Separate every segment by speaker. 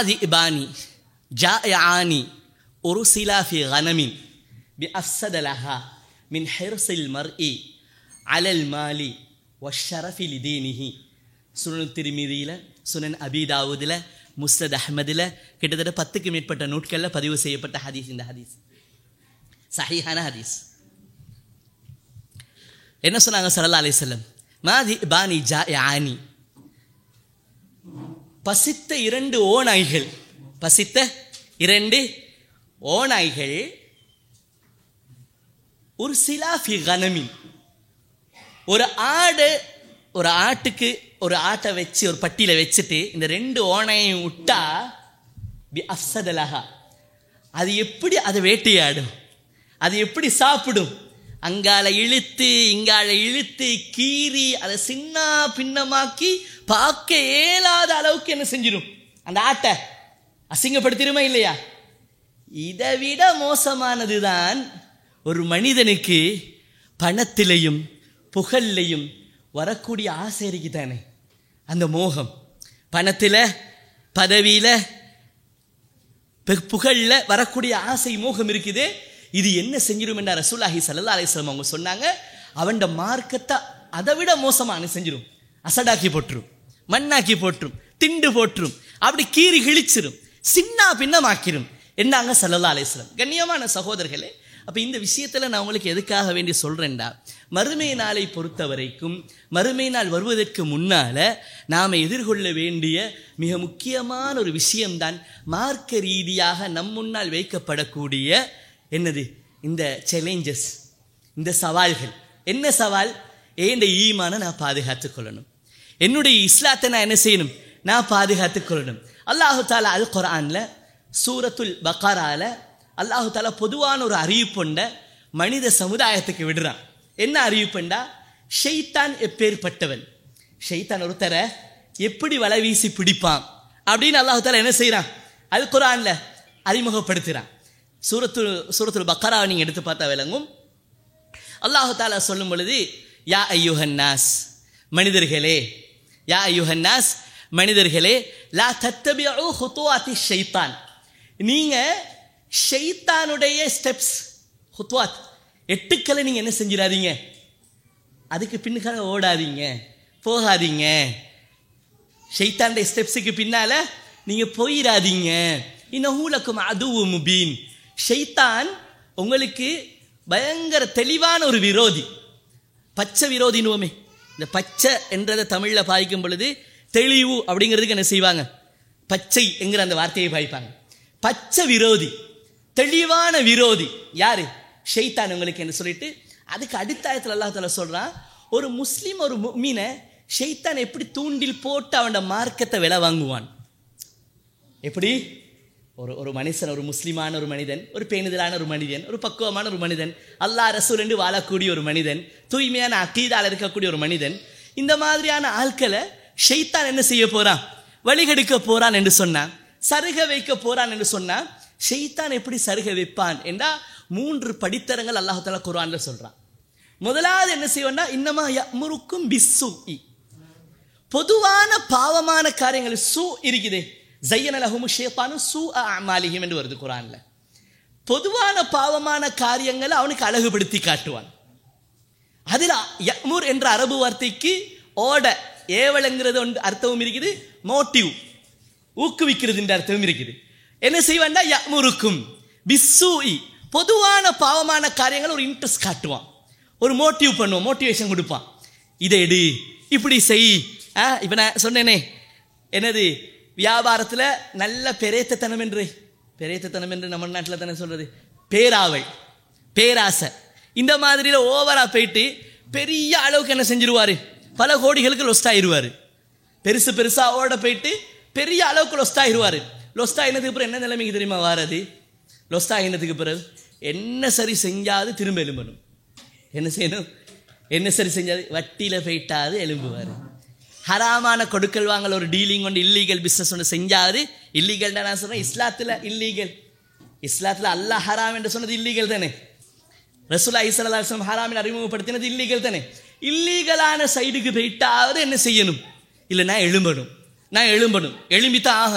Speaker 1: மாதி இபானி ஜாயானி உருசிலா ஃபி கனமின் பி அஃசதலஹா மின் ஹெர்சில் மர்இ அலல் மாலி வஷரஃபி லிதீனிஹி சுனன் திருமீதியில் சுனன் அபிதாவுதில் முஸ்தத் அஹ்மதில் கிட்டத்தட்ட பத்துக்கு மேற்பட்ட நூட்களில் பதிவு செய்யப்பட்ட ஹதீஸ் இந்த ஹதீஸ் சஹீஹான ஹதீஸ் என்ன சொன்னாங்க சல்லா அலிசல்லம் மாதி பானி ஜா ஆனி பசித்த இரண்டு ஓநாய்கள் பசித்த இரண்டு ஓநாய்கள் ஒரு சிலாஃபி கனமின் ஒரு ஆடு ஒரு ஆட்டுக்கு ஒரு ஆட்டை வச்சு ஒரு பட்டியில் வச்சுட்டு இந்த ரெண்டு ஓனையும் விட்டா பி அஃசதலஹா அது எப்படி அதை வேட்டையாடும் அது எப்படி சாப்பிடும் அங்கால இழுத்து இங்கால இழுத்து கீறி அதை சின்ன பின்னமாக்கி பார்க்க இயலாத அளவுக்கு என்ன செஞ்சிடும் அந்த ஆட்டை அசிங்கப்படுத்திடுமா இல்லையா இதை விட மோசமானதுதான் ஒரு மனிதனுக்கு பணத்திலையும் புகழ்லையும் வரக்கூடிய ஆசை இருக்கு தானே அந்த மோகம் பணத்தில் பதவியில் புகழில் வரக்கூடிய ஆசை மோகம் இருக்குது இது என்ன செஞ்சிடும் என்ற ரசூலாஹி சல்லா அலிஸ்லாம் அவங்க சொன்னாங்க அவன் மார்க்கத்தை அதை விட மோசமான செஞ்சிடும் அசடாக்கி போட்டுரும் மண்ணாக்கி போட்டுரும் திண்டு போட்டுரும் அப்படி கீறி கிழிச்சிரும் சின்ன பின்னமாக்கிரும் என்னாங்க சல்லல்லா அலிஸ்லாம் கண்ணியமான சகோதரர்களே அப்போ இந்த விஷயத்தில் நான் உங்களுக்கு எதுக்காக வேண்டி சொல்கிறேன்டா மறுமை நாளை பொறுத்த வரைக்கும் மறுமை நாள் வருவதற்கு முன்னால் நாம் எதிர்கொள்ள வேண்டிய மிக முக்கியமான ஒரு விஷயம்தான் மார்க்க ரீதியாக நம் முன்னால் வைக்கப்படக்கூடிய என்னது இந்த சேலஞ்சஸ் இந்த சவால்கள் என்ன சவால் ஏண்ட ஈமான நான் பாதுகாத்து கொள்ளணும் என்னுடைய இஸ்லாத்தை நான் என்ன செய்யணும் நான் பாதுகாத்து கொள்ளணும் அல்லாஹு தாலா அல் குரான்ல சூரத்துல் பக்காரால அல்லாஹு தாலா பொதுவான ஒரு அறிவிப்புண்ட மனித சமுதாயத்துக்கு விடுறான் என்ன அறிவிப்புண்டா ஷெய்தான் எப்பேற்பட்டவன் ஷெய்தான் ஒருத்தரை எப்படி வலை வீசி பிடிப்பான் அப்படின்னு அல்லாஹு தாலா என்ன செய்கிறான் அல் குரான்ல அறிமுகப்படுத்துகிறான் சூரத்து சூரத்துல் பக்கராவை நீங்கள் எடுத்து பார்த்தா விளங்கும் அல்லாஹு தாலா சொல்லும் பொழுது யா ஐயுஹன்னாஸ் மனிதர்களே யா ஐயுஹன்னாஸ் மனிதர்களே லா தத்தபியு ஹுத்துவாத்தி ஷைத்தான் நீங்கள் ஷைத்தானுடைய ஸ்டெப்ஸ் ஹுத்வாத் எட்டுக்களை நீங்கள் என்ன செஞ்சிடாதீங்க அதுக்கு பின்னுக்காக ஓடாதீங்க போகாதீங்க ஷைத்தானுடைய ஸ்டெப்ஸுக்கு பின்னால் நீங்கள் போயிடாதீங்க இன்னும் அதுவும் முபீன் ஷைத்தான் உங்களுக்கு பயங்கர தெளிவான ஒரு விரோதி பச்சை விரோதினுவோமே இந்த பச்சை என்றதை தமிழில் பாய்க்கும் பொழுது தெளிவு அப்படிங்கிறதுக்கு என்ன செய்வாங்க பச்சை என்கிற அந்த வார்த்தையை பாய்ப்பாங்க பச்சை விரோதி தெளிவான விரோதி யாரு ஷெய்தான் உங்களுக்கு என்ன சொல்லிட்டு அதுக்கு அடித்தாயத்தில் அல்லா தால சொல்கிறான் ஒரு முஸ்லீம் ஒரு மீனை ஷெய்தான் எப்படி தூண்டில் போட்டு அவனோட மார்க்கத்தை விலை வாங்குவான் எப்படி ஒரு ஒரு மனுஷன் ஒரு முஸ்லீமான ஒரு மனிதன் ஒரு பேணுதலான ஒரு மனிதன் ஒரு பக்குவமான ஒரு மனிதன் அல்லா ரசூல் என்று வாழக்கூடிய ஒரு மனிதன் தூய்மையான அக்கீதால் இருக்கக்கூடிய ஒரு மனிதன் இந்த மாதிரியான ஆட்களை ஷெய்தான் என்ன செய்ய போறான் வழிகெடுக்க போறான் என்று சொன்னான் சருக வைக்க போறான் என்று சொன்னா ஷெய்தான் எப்படி சருக வைப்பான் என்றா மூன்று படித்தரங்கள் அல்லாஹால குரான்ல சொல்றான் முதலாவது என்ன செய்வோம்னா இன்னமா முறுக்கும் பிஸ்ஸு பொதுவான பாவமான காரியங்கள் சூ இருக்குதே ஜையன் அலஹுமு ஷேத்தானு சூ அமாலிஹிம் என்று வருது குரான்ல பொதுவான பாவமான காரியங்களை அவனுக்கு அழகுபடுத்தி காட்டுவான் அதில் யக்மூர் என்ற அரபு வார்த்தைக்கு ஓட ஏவலங்கிறது ஒன்று அர்த்தமும் இருக்குது மோட்டிவ் ஊக்குவிக்கிறது என்ற அர்த்தமும் இருக்குது என்ன செய்வான்டா யக்முருக்கும் பிஸ்ஸூஇ பொதுவான பாவமான காரியங்கள் ஒரு இன்ட்ரெஸ்ட் காட்டுவான் ஒரு மோட்டிவ் பண்ணுவான் மோட்டிவேஷன் கொடுப்பான் இதை எடு இப்படி செய் ஆ இப்போ நான் சொன்னேனே என்னது வியாபாரத்தில் நல்ல பெரேத்தத்தனம் என்று பெரேத்தத்தனம் என்று நம்ம நாட்டில் தானே சொல்கிறது பேராவை பேராசை இந்த மாதிரியில் ஓவராக போயிட்டு பெரிய அளவுக்கு என்ன செஞ்சிருவார் பல கோடிகளுக்கு லொஸ்ட் ஆயிடுவார் பெருசு பெருசாக ஓட போயிட்டு பெரிய அளவுக்கு லொஸ்ட் ஆயிடுவார் லொஸ்ட் ஆகினதுக்கு பிறகு என்ன நிலைமைக்கு தெரியுமா வாரது லொஸ்ட் ஆகினதுக்கு பிறகு என்ன சரி செஞ்சாது திரும்ப எலும்பணும் என்ன செய்யணும் என்ன சரி செஞ்சாது வட்டியில் போயிட்டாது எலும்புவார் ஹராமான கொடுக்கல் வாங்கல் ஒரு டீலிங் ஒன்று இல்லீகல் பிஸ்னஸ் ஒன்று செஞ்சாது இல்லீகல் நான் சொல்கிறேன் இஸ்லாத்தில் இல்லீகல் இஸ்லாத்தில் அல்லாஹ் ஹராம் என்று சொன்னது இல்லீகல் தானே ரசூலா இஸ்லாம் ஹராமின் அறிமுகப்படுத்தினது இல்லீகல் தானே இல்லீகலான சைடுக்கு போயிட்டாவது என்ன செய்யணும் இல்லை நான் எழும்பணும் நான் எழும்பணும் எழும்பித்தான் ஆகணும்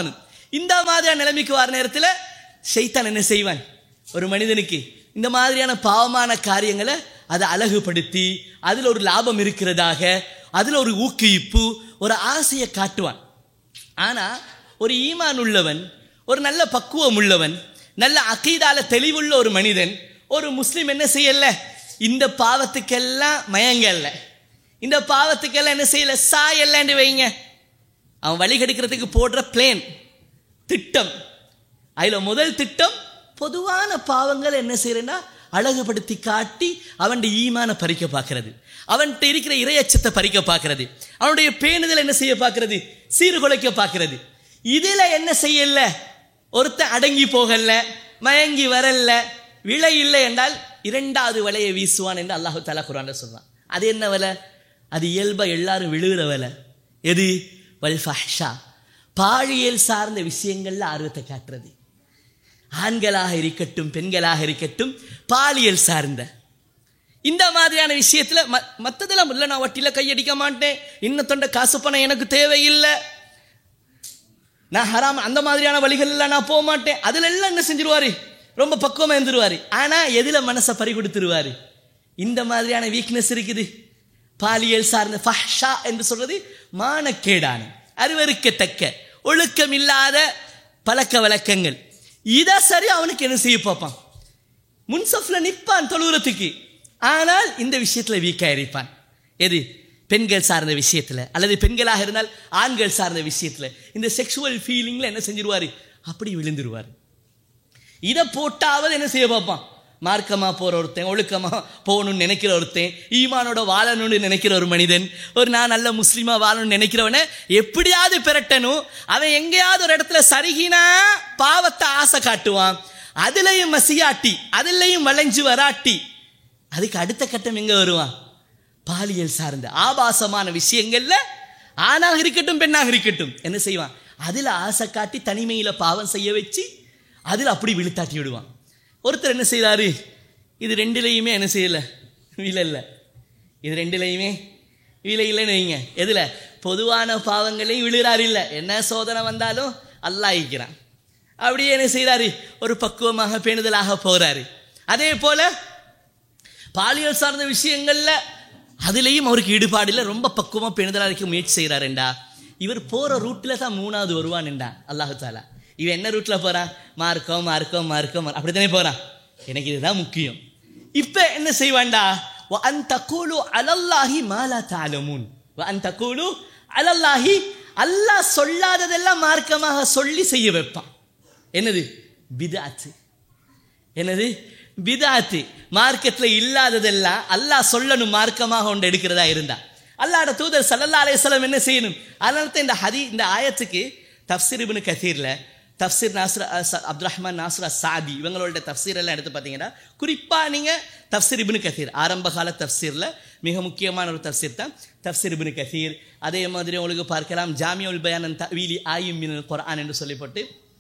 Speaker 1: இந்த மாதிரியான நிலைமைக்கு வர நேரத்தில் ஷைத்தான் என்ன செய்வான் ஒரு மனிதனுக்கு இந்த மாதிரியான பாவமான காரியங்களை அதை அழகுபடுத்தி அதில் ஒரு லாபம் இருக்கிறதாக அதில் ஒரு ஊக்குவிப்பு ஒரு ஆசையை காட்டுவான் ஆனா ஒரு ஈமான் உள்ளவன் ஒரு நல்ல பக்குவம் உள்ளவன் நல்ல அகீதால தெளிவுள்ள ஒரு மனிதன் ஒரு முஸ்லிம் என்ன செய்யல இந்த பாவத்துக்கெல்லாம் மயங்கல்ல இந்த பாவத்துக்கெல்லாம் என்ன செய்யல சாயல்லன்னு வைங்க அவன் வழி கெடுக்கிறதுக்கு போடுற பிளேன் திட்டம் அதுல முதல் திட்டம் பொதுவான பாவங்கள் என்ன செய்யறேன்னா அழகுபடுத்தி காட்டி அவன் ஈமான பறிக்க பார்க்கிறது அவன்கிட்ட இருக்கிற இரையச்சத்தை பறிக்க பார்க்கிறது அவனுடைய பேணுதல் என்ன செய்ய பார்க்கிறது சீர்குலைக்க பார்க்கிறது இதுல என்ன செய்யல ஒருத்தன் அடங்கி போகல மயங்கி வரல விலை இல்லை என்றால் இரண்டாவது வலையை வீசுவான் என்று அல்லாஹு தாலா குரான்ல சொல்றான் அது என்ன வலை அது இயல்பா எல்லாரும் விழுகிற வலை எது வல் ஃபஹ்ஷா பாழியல் சார்ந்த விஷயங்கள்ல ஆர்வத்தை காட்டுறது ஆண்களாக இருக்கட்டும் பெண்களாக இருக்கட்டும் பாலியல் சார்ந்த இந்த மாதிரியான விஷயத்துல ம- மத்ததெல்லாம் இல்லை நான் வட்டியில கையடிக்க மாட்டேன் இன்னத்தொண்ட காசு பணம் எனக்கு தேவையில்லை நான் ஹராம் அந்த மாதிரியான வழிகள் எல்லாம் நான் போக மாட்டேன் அதுல எல்லாம் என்ன செஞ்சிருவாரு ரொம்ப பக்குவமா இருந்துருவாரு ஆனா எதுல மனசை பறி கொடுத்துருவாரு இந்த மாதிரியான வீக்னஸ் இருக்குது பாலியல் சார்ந்த ஃபஹ்ஷா என்று சொல்றது மானக்கேடான அருவருக்கத்தக்க ஒழுக்கம் இல்லாத பழக்க வழக்கங்கள் இதை சரி அவனுக்கு என்ன செய்ய பார்ப்பான் முன்சஃப்ல நிற்பான் தொழுகிறதுக்கு ஆனால் இந்த விஷயத்துல வீக்கா இருப்பான் எது பெண்கள் சார்ந்த விஷயத்துல அல்லது பெண்களாக இருந்தால் ஆண்கள் சார்ந்த விஷயத்துல இந்த செக்ஷுவல் ஃபீலிங்ல என்ன செஞ்சிருவாரு அப்படி விழுந்துருவாரு இதை போட்டாவது என்ன செய்ய பார்ப்பான் மார்க்கமா போற ஒருத்தன் ஒழுக்கமா போகணும்னு நினைக்கிற ஒருத்தன் ஈமானோட வாழணும்னு நினைக்கிற ஒரு மனிதன் ஒரு நான் நல்ல முஸ்லீமா வாழணும்னு நினைக்கிறவனை எப்படியாவது பெரட்டணும் அவன் எங்கேயாவது ஒரு இடத்துல சரிகினா பாவத்தை ஆசை காட்டுவான் அதுலயும் மசியாட்டி அதுலயும் வளைஞ்சு வராட்டி அதுக்கு அடுத்த கட்டம் எங்க வருவான் பாலியல் சார்ந்த ஆபாசமான விஷயங்கள்ல ஆணாக இருக்கட்டும் பெண்ணாக இருக்கட்டும் என்ன செய்வான் அதுல ஆசை காட்டி தனிமையில பாவம் செய்ய வச்சு அதுல அப்படி விழுத்தாட்டி விடுவான் ஒருத்தர் என்ன செய்றாரு இது ரெண்டுலையுமே என்ன செய்யல விலை இல்லை இது ரெண்டுலையுமே விலை இல்லைன்னு வைங்க எதுல பொதுவான பாவங்களையும் விழுறாரு இல்லை என்ன சோதனை வந்தாலும் அல்லாஹிக்கிறான் அப்படியே என்ன செய்றாரு ஒரு பக்குவமாக பேணுதலாக போறாரு அதே போல பாலியல் சார்ந்த விஷயங்கள்ல அதுலேயும் அவருக்கு ஈடுபாடு இல்லை ரொம்ப பக்குவமா பேணுதலா இருக்க முயற்சி செய்கிறாருண்டா இவர் போற ரூட்ல தான் மூணாவது வருவான்டா அல்லாஹு தாலா இவன் என்ன ரூட்ல போறான் மார்க்கம் மார்க்கம் மார்க்கம் அப்படித்தானே போறான் எனக்கு இதுதான் முக்கியம் இப்ப என்ன செய்வான்டா அன் தக்கூலு அலல்லாஹி மாலா தாலமுன் அன் தக்கூலு அலல்லாஹி அல்லாஹ் சொல்லாததெல்லாம் மார்க்கமாக சொல்லி செய்ய வைப்பான் என்னது பிதாத்து என்னது பிதாத்து மார்க்கத்தில் இல்லாததெல்லாம் அல்லாஹ் சொல்லணும் மார்க்கமாக ஒன்று எடுக்கிறதா இருந்தா அல்லாஹ்ட தூதர் சல்லல்லா அலைஹிஸ்ஸலாம் என்ன செய்யணும் அதனால தான் இந்த ஹதி இந்த ஆயத்துக்கு தஃப்சீர் இப்னு கசீரில் தஃப்சீர் நாஸ்ர அப்துல் ரஹ்மான் நாஸ்ரா சாதி இவங்களோட தஃப்சீர் எல்லாம் எடுத்து பார்த்தீங்கன்னா குறிப்பாக நீங்கள் தஃப்சீர் இப்னு கசீர் ஆரம்ப கால தஃப்சீரில் மிக முக்கியமான ஒரு தஃப்சீர் தான் தஃப்சீர் இப்னு கசீர் அதே மாதிரி உங்களுக்கு பார்க்கலாம் ஜாமியுல் பயானன் தவீலி ஆயும் மினல் குர்ஆன் என்று சொல்லிப்பட்டு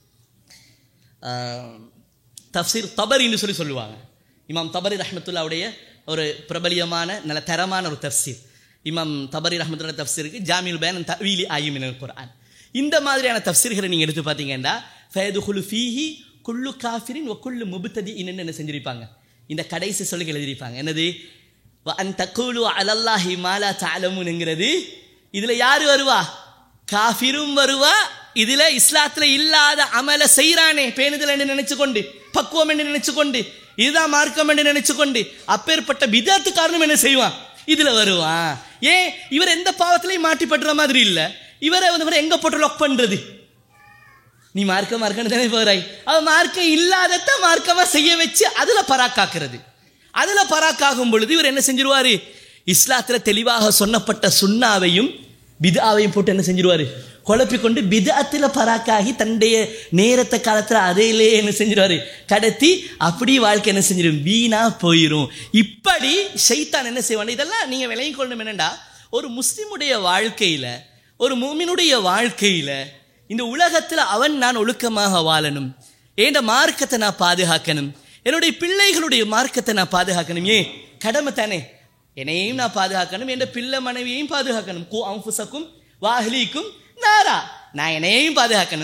Speaker 1: ஆஹ், தஃப்சீர் தபரின்னு சொல்லி சொல்லுவாங்க இமாம் தபரி ரஹ்மத்துல்லாவுடைய ஒரு பிரபலியமான நல்ல தரமான ஒரு தஃப்சீர் இமாம் தபரி ரஹ்மத்துல்லா தஃப்சீருக்கு ஜாமியுல் பயான் தவீலி ஆயுமினல் குர்ஆன் இந்த மாதிரியான தஃப்சீர்களை நீங்கள் எடுத்து பார்த்தீங்கன்னா ஃபயதுகுலு ஃபீஹி குல்லு காஃபிரின் ஒ குல்லு முபுத்ததி என்ன செஞ்சிருப்பாங்க இந்த கடைசி சொல்லி எழுதியிருப்பாங்க என்னது வ அன் தக்கூலு அலல்லாஹி மாலா தாலமுன்ங்கிறது இதுல யாரு வருவா காஃபிரும் வருவா இதுல இஸ்லாத்துல இல்லாத அமல செய்றானே பேணுதல் என்று நினைச்சு கொண்டு பக்குவம் என்று நினைச்சு கொண்டு இதுதான் மார்க்கம் என்று நினைச்சு கொண்டு அப்பேற்பட்ட விதத்து காரணம் என்ன செய்வான் இதுல வருவான் ஏன் இவர் எந்த பாவத்திலையும் மாட்டிப்படுற மாதிரி இல்ல இவரை வந்து இவரை எங்க போட்டு லாக் பண்றது நீ மார்க்க மார்க்கன்னு தானே போறாய் அவ மார்க்கம் இல்லாதத மார்க்கமா செய்ய வச்சு அதுல பராக்காக்குறது அதுல பராக்காகும் பொழுது இவர் என்ன செஞ்சிருவாரு இஸ்லாத்துல தெளிவாக சொன்னப்பட்ட சுண்ணாவையும் பிதாவையும் போட்டு என்ன செஞ்சிருவாரு குழப்பி கொண்டு பிதாத்துல பராக்காகி தன்னுடைய நேரத்தை காலத்துல அதையிலே என்ன செஞ்சிருவாரு கடத்தி அப்படி வாழ்க்கை என்ன செஞ்சிடும் வீணா போயிரும் இப்படி ஷைத்தான் என்ன செய்வான் இதெல்லாம் நீங்க விளங்கிக் கொள்ளணும் என்னண்டா ஒரு முஸ்லிமுடைய வாழ்க்கையில ஒரு மூமினுடைய வாழ்க்கையில இந்த உலகத்துல அவன் நான் ஒழுக்கமாக வாழணும் என் மார்க்கத்தை நான் பாதுகாக்கணும் என்னுடைய பிள்ளைகளுடைய மார்க்கத்தை நான் பாதுகாக்கணும் ஏன் கடமை தானே என்னையும் நான் பாதுகாக்கணும் என் பிள்ளை மனைவியையும் பாதுகாக்கணும் கு அம்புசக்கும் வாஹ்லிக்கும் நாரா நான் என்னையும் பாதுகாக்கணும்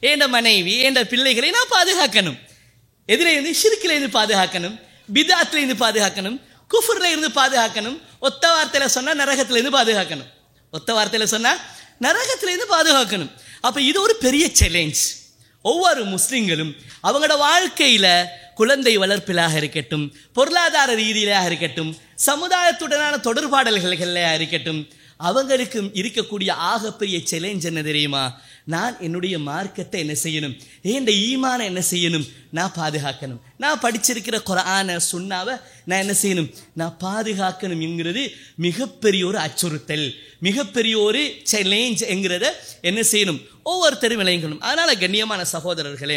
Speaker 1: ஏண்ட மனைவி ஏண்ட பிள்ளைகளை நான் பாதுகாக்கணும் எதிரே இருந்து ஷிர்கில இருந்து பாதுகாக்கணும் பிதாத்துல இருந்து பாதுகாக்கணும் குஃபுர்ல இருந்து பாதுகாக்கணும் ஒத்த வார்த்தையில சொன்னா நரகத்துல இருந்து பாதுகாக்கணும் ஒத்த வார்த்தையில சொன்னா நரகத்துல இருந்து பாதுகாக்கணும் அப்ப இது ஒரு பெரிய சேலஞ்ச் ஒவ்வொரு முஸ்லிம்களும் அவங்களோட வாழ்க்கையில குழந்தை வளர்ப்பிலாக இருக்கட்டும் பொருளாதார ரீதியிலாக இருக்கட்டும் சமுதாயத்துடனான தொடர்பாடல்களாக இருக்கட்டும் அவங்களுக்கு இருக்கக்கூடிய ஆகப்பெரிய சேலஞ்ச் என்ன தெரியுமா நான் என்னுடைய மார்க்கத்தை என்ன செய்யணும் ஏன் ஈமான என்ன செய்யணும் நான் பாதுகாக்கணும் நான் படிச்சிருக்கிற குரான சுண்ணாவை நான் என்ன செய்யணும் நான் பாதுகாக்கணும் என்கிறது மிகப்பெரிய ஒரு அச்சுறுத்தல் மிகப்பெரிய ஒரு சேலஞ்ச் என்கிறத என்ன செய்யணும் ஒவ்வொருத்தரும் விளையங்கணும் அதனால கண்ணியமான சகோதரர்களே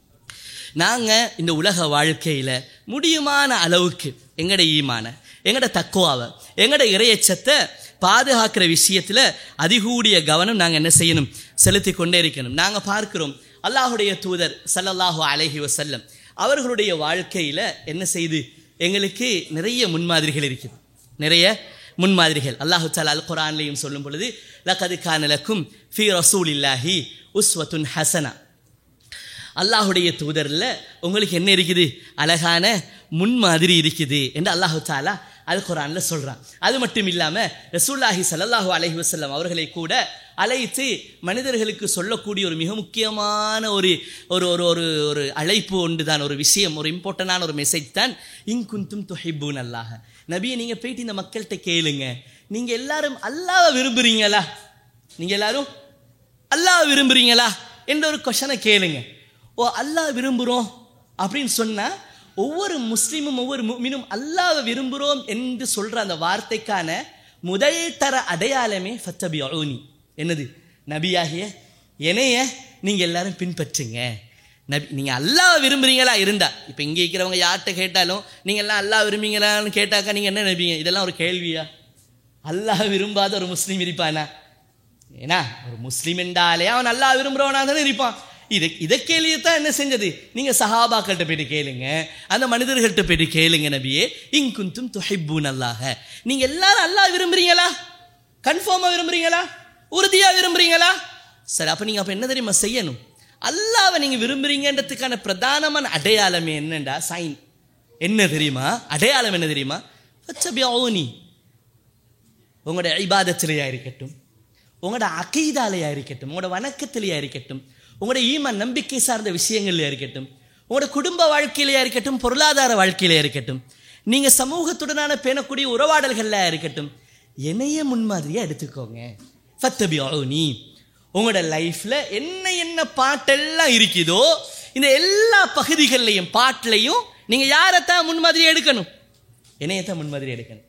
Speaker 1: நாங்கள் இந்த உலக வாழ்க்கையில் முடியுமான அளவுக்கு எங்கட ஈமான எங்கட தக்குவாவை எங்கட இறையச்சத்தை பாதுகாக்கிற விஷயத்தில் அதிகூடிய கவனம் நாங்கள் என்ன செய்யணும் செலுத்தி கொண்டே இருக்கணும் நாங்கள் பார்க்கிறோம் அல்லாஹுடைய தூதர் சல்லல்லாஹு அலைஹி வசல்லம் அவர்களுடைய வாழ்க்கையில் என்ன செய்து எங்களுக்கு நிறைய முன்மாதிரிகள் இருக்குது நிறைய முன்மாதிரிகள் அல்லாஹு தாலா அல் குரான்லையும் சொல்லும் பொழுது லகது கானலக்கும் ஃபி ரசூல் இல்லாஹி உஸ்வத்துன் ஹசனா அல்லாஹுடைய தூதரில் உங்களுக்கு என்ன இருக்குது அழகான முன்மாதிரி இருக்குது என்று அல்லாஹு தாலா அல் குரான்ல சொல்றான் அது மட்டும் இல்லாம ரசூல்லாஹி சல்லல்லாஹு அலைஹி வஸல்லம் அவர்களை கூட அழைத்து மனிதர்களுக்கு சொல்லக்கூடிய ஒரு மிக முக்கியமான ஒரு ஒரு ஒரு ஒரு ஒரு அழைப்பு ஒன்று தான் ஒரு விஷயம் ஒரு இம்பார்ட்டண்டான ஒரு மெசேஜ் தான் இங்குந்தும் துஹிப்பூன் அல்லாஹ் நபியை நீங்க போயிட்டு இந்த மக்கள்கிட்ட கேளுங்க நீங்க எல்லாரும் அல்லாஹ் விரும்புறீங்களா நீங்க எல்லாரும் அல்லாஹ் விரும்புறீங்களா என்ற ஒரு கொஷனை கேளுங்க ஓ அல்லாஹ் விரும்புகிறோம் அப்படின்னு சொன்னா ஒவ்வொரு முஸ்லீமும் ஒவ்வொரு முமினும் அல்லாஹ் விரும்புகிறோம் என்று சொல்ற அந்த வார்த்தைக்கான முதல் தர அடையாளமே ஃபத்தபி அவுனி என்னது நபியாகிய என்னைய நீங்க எல்லாரும் பின்பற்றுங்க நபி நீங்க அல்லாஹ் விரும்புறீங்களா இருந்தா இப்போ இங்கே இருக்கிறவங்க யார்கிட்ட கேட்டாலும் நீங்க எல்லாம் அல்லாஹ் விரும்புறீங்களான்னு கேட்டாக்கா நீங்க என்ன நினைப்பீங்க இதெல்லாம் ஒரு கேள்வியா அல்லாஹ் விரும்பாத ஒரு முஸ்லீம் இருப்பானா ஏன்னா ஒரு முஸ்லீம் என்றாலே அவன் நல்லா விரும்புறவனா தானே இருப்பான் இதை இதை கேள்வியை தான் என்ன செஞ்சது நீங்க சஹாபாக்கள்கிட்ட போயிட்டு கேளுங்க அந்த மனிதர்கள்ட்ட போயிட்டு கேளுங்க நபியே இங்குந்தும் துஹிப்பூன் அல்லாஹ நீங்க எல்லாரும் அல்லாஹ் விரும்புறீங்களா கன்ஃபார்மா விரும்புறீங்களா உறுதியா விரும்புறீங்களா சரி அப்ப நீங்க அப்ப என்ன தெரியுமா செய்யணும் அல்லாவை நீங்க விரும்புறீங்கன்றதுக்கான பிரதானமான அடையாளமே என்னண்டா சைன் என்ன தெரியுமா அடையாளம் என்ன தெரியுமா ஃபச்சபியூனி உங்களோட ஐபாதத்திலேயா இருக்கட்டும் உங்களோட அகைதாலையா இருக்கட்டும் உங்களோட வணக்கத்திலேயா இருக்கட்டும் உங்களோட ஈம நம்பிக்கை சார்ந்த விஷயங்கள்லையா இருக்கட்டும் உங்களோட குடும்ப வாழ்க்கையிலையா இருக்கட்டும் பொருளாதார வாழ்க்கையிலையா இருக்கட்டும் நீங்க சமூகத்துடனான பேணக்கூடிய உறவாடல்கள்ல இருக்கட்டும் என்னைய முன்மாதிரியா எடுத்துக்கோங்க ஃபத்தபியூனி உங்களோட லைஃப்ல என்ன என்ன பாட்டெல்லாம் இருக்குதோ இந்த எல்லா பகுதிகள்லையும் பாட்டிலையும் நீங்க யாரைத்தான் முன்மாதிரி எடுக்கணும் என்னையத்தான் முன்மாதிரி எடுக்கணும்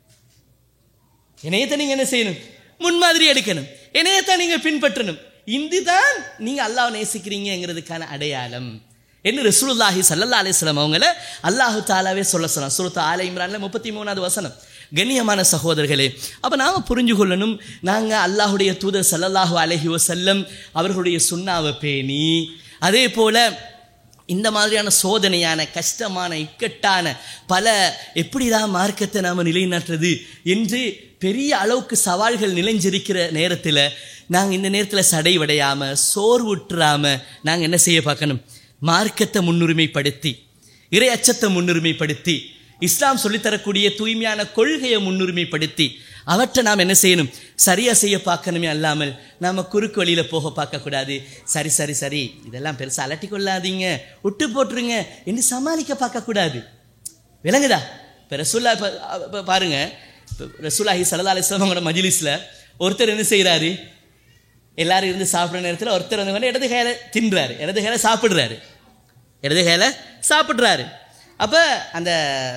Speaker 1: இணையத்தை நீங்க என்ன செய்யணும் முன்மாதிரி எடுக்கணும் இணையத்தை நீங்க பின்பற்றணும் இதுதான் நீங்க அல்லாஹ் நேசிக்கிறீங்கிறதுக்கான அடையாளம் என்ன ரசூலுல்லாஹி சல்லல்லா அலிஸ்லாம் அவங்கள அல்லாஹு தாலாவே சொல்ல சொல்லலாம் சுருத்த ஆல இம்ரான்ல முப்பத்தி மூணாவது வசனம் கண்ணியமான சகோதரர்களே அப்போ நாம் புரிஞ்சு கொள்ளணும் நாங்கள் அல்லாஹுடைய தூதர் சல்லல்லாஹு அலஹி வசல்லம் அவர்களுடைய சுண்ணாவை பேணி அதே போல இந்த மாதிரியான சோதனையான கஷ்டமான இக்கட்டான பல எப்படிதான் மார்க்கத்தை நாம் நிலைநாட்டுறது என்று பெரிய அளவுக்கு சவால்கள் நிலைஞ்சிருக்கிற நேரத்தில் நாங்கள் இந்த நேரத்தில் சடைவடையாமல் சோர்வுற்றாமல் நாங்கள் என்ன செய்ய பார்க்கணும் மார்க்கத்தை முன்னுரிமைப்படுத்தி இறை அச்சத்தை முன்னுரிமைப்படுத்தி இஸ்லாம் சொல்லித்தரக்கூடிய தூய்மையான கொள்கையை முன்னுரிமைப்படுத்தி அவற்றை நாம் என்ன செய்யணும் சரியா செய்ய பார்க்கணுமே அல்லாமல் நாம் குறுக்கு வழியில் போக பார்க்கக்கூடாது சரி சரி சரி இதெல்லாம் பெருசாக அலட்டி கொள்ளாதீங்க விட்டு போட்டுருங்க என்று சமாளிக்க பார்க்கக்கூடாது விளங்குதா இப்போ ரசூல்லா இப்போ பாருங்க இப்போ ரசூலாஹி சல்லா அலிஸ்லாமோட மஜிலிஸில் ஒருத்தர் என்ன செய்கிறாரு எல்லாரும் இருந்து சாப்பிட்ற நேரத்தில் ஒருத்தர் வந்து கொண்டு இடது கையில் தின்றாரு இடது கையில் சாப்பிட்றாரு இடது கையில் சாப்பிட்றாரு அப்போ அந்த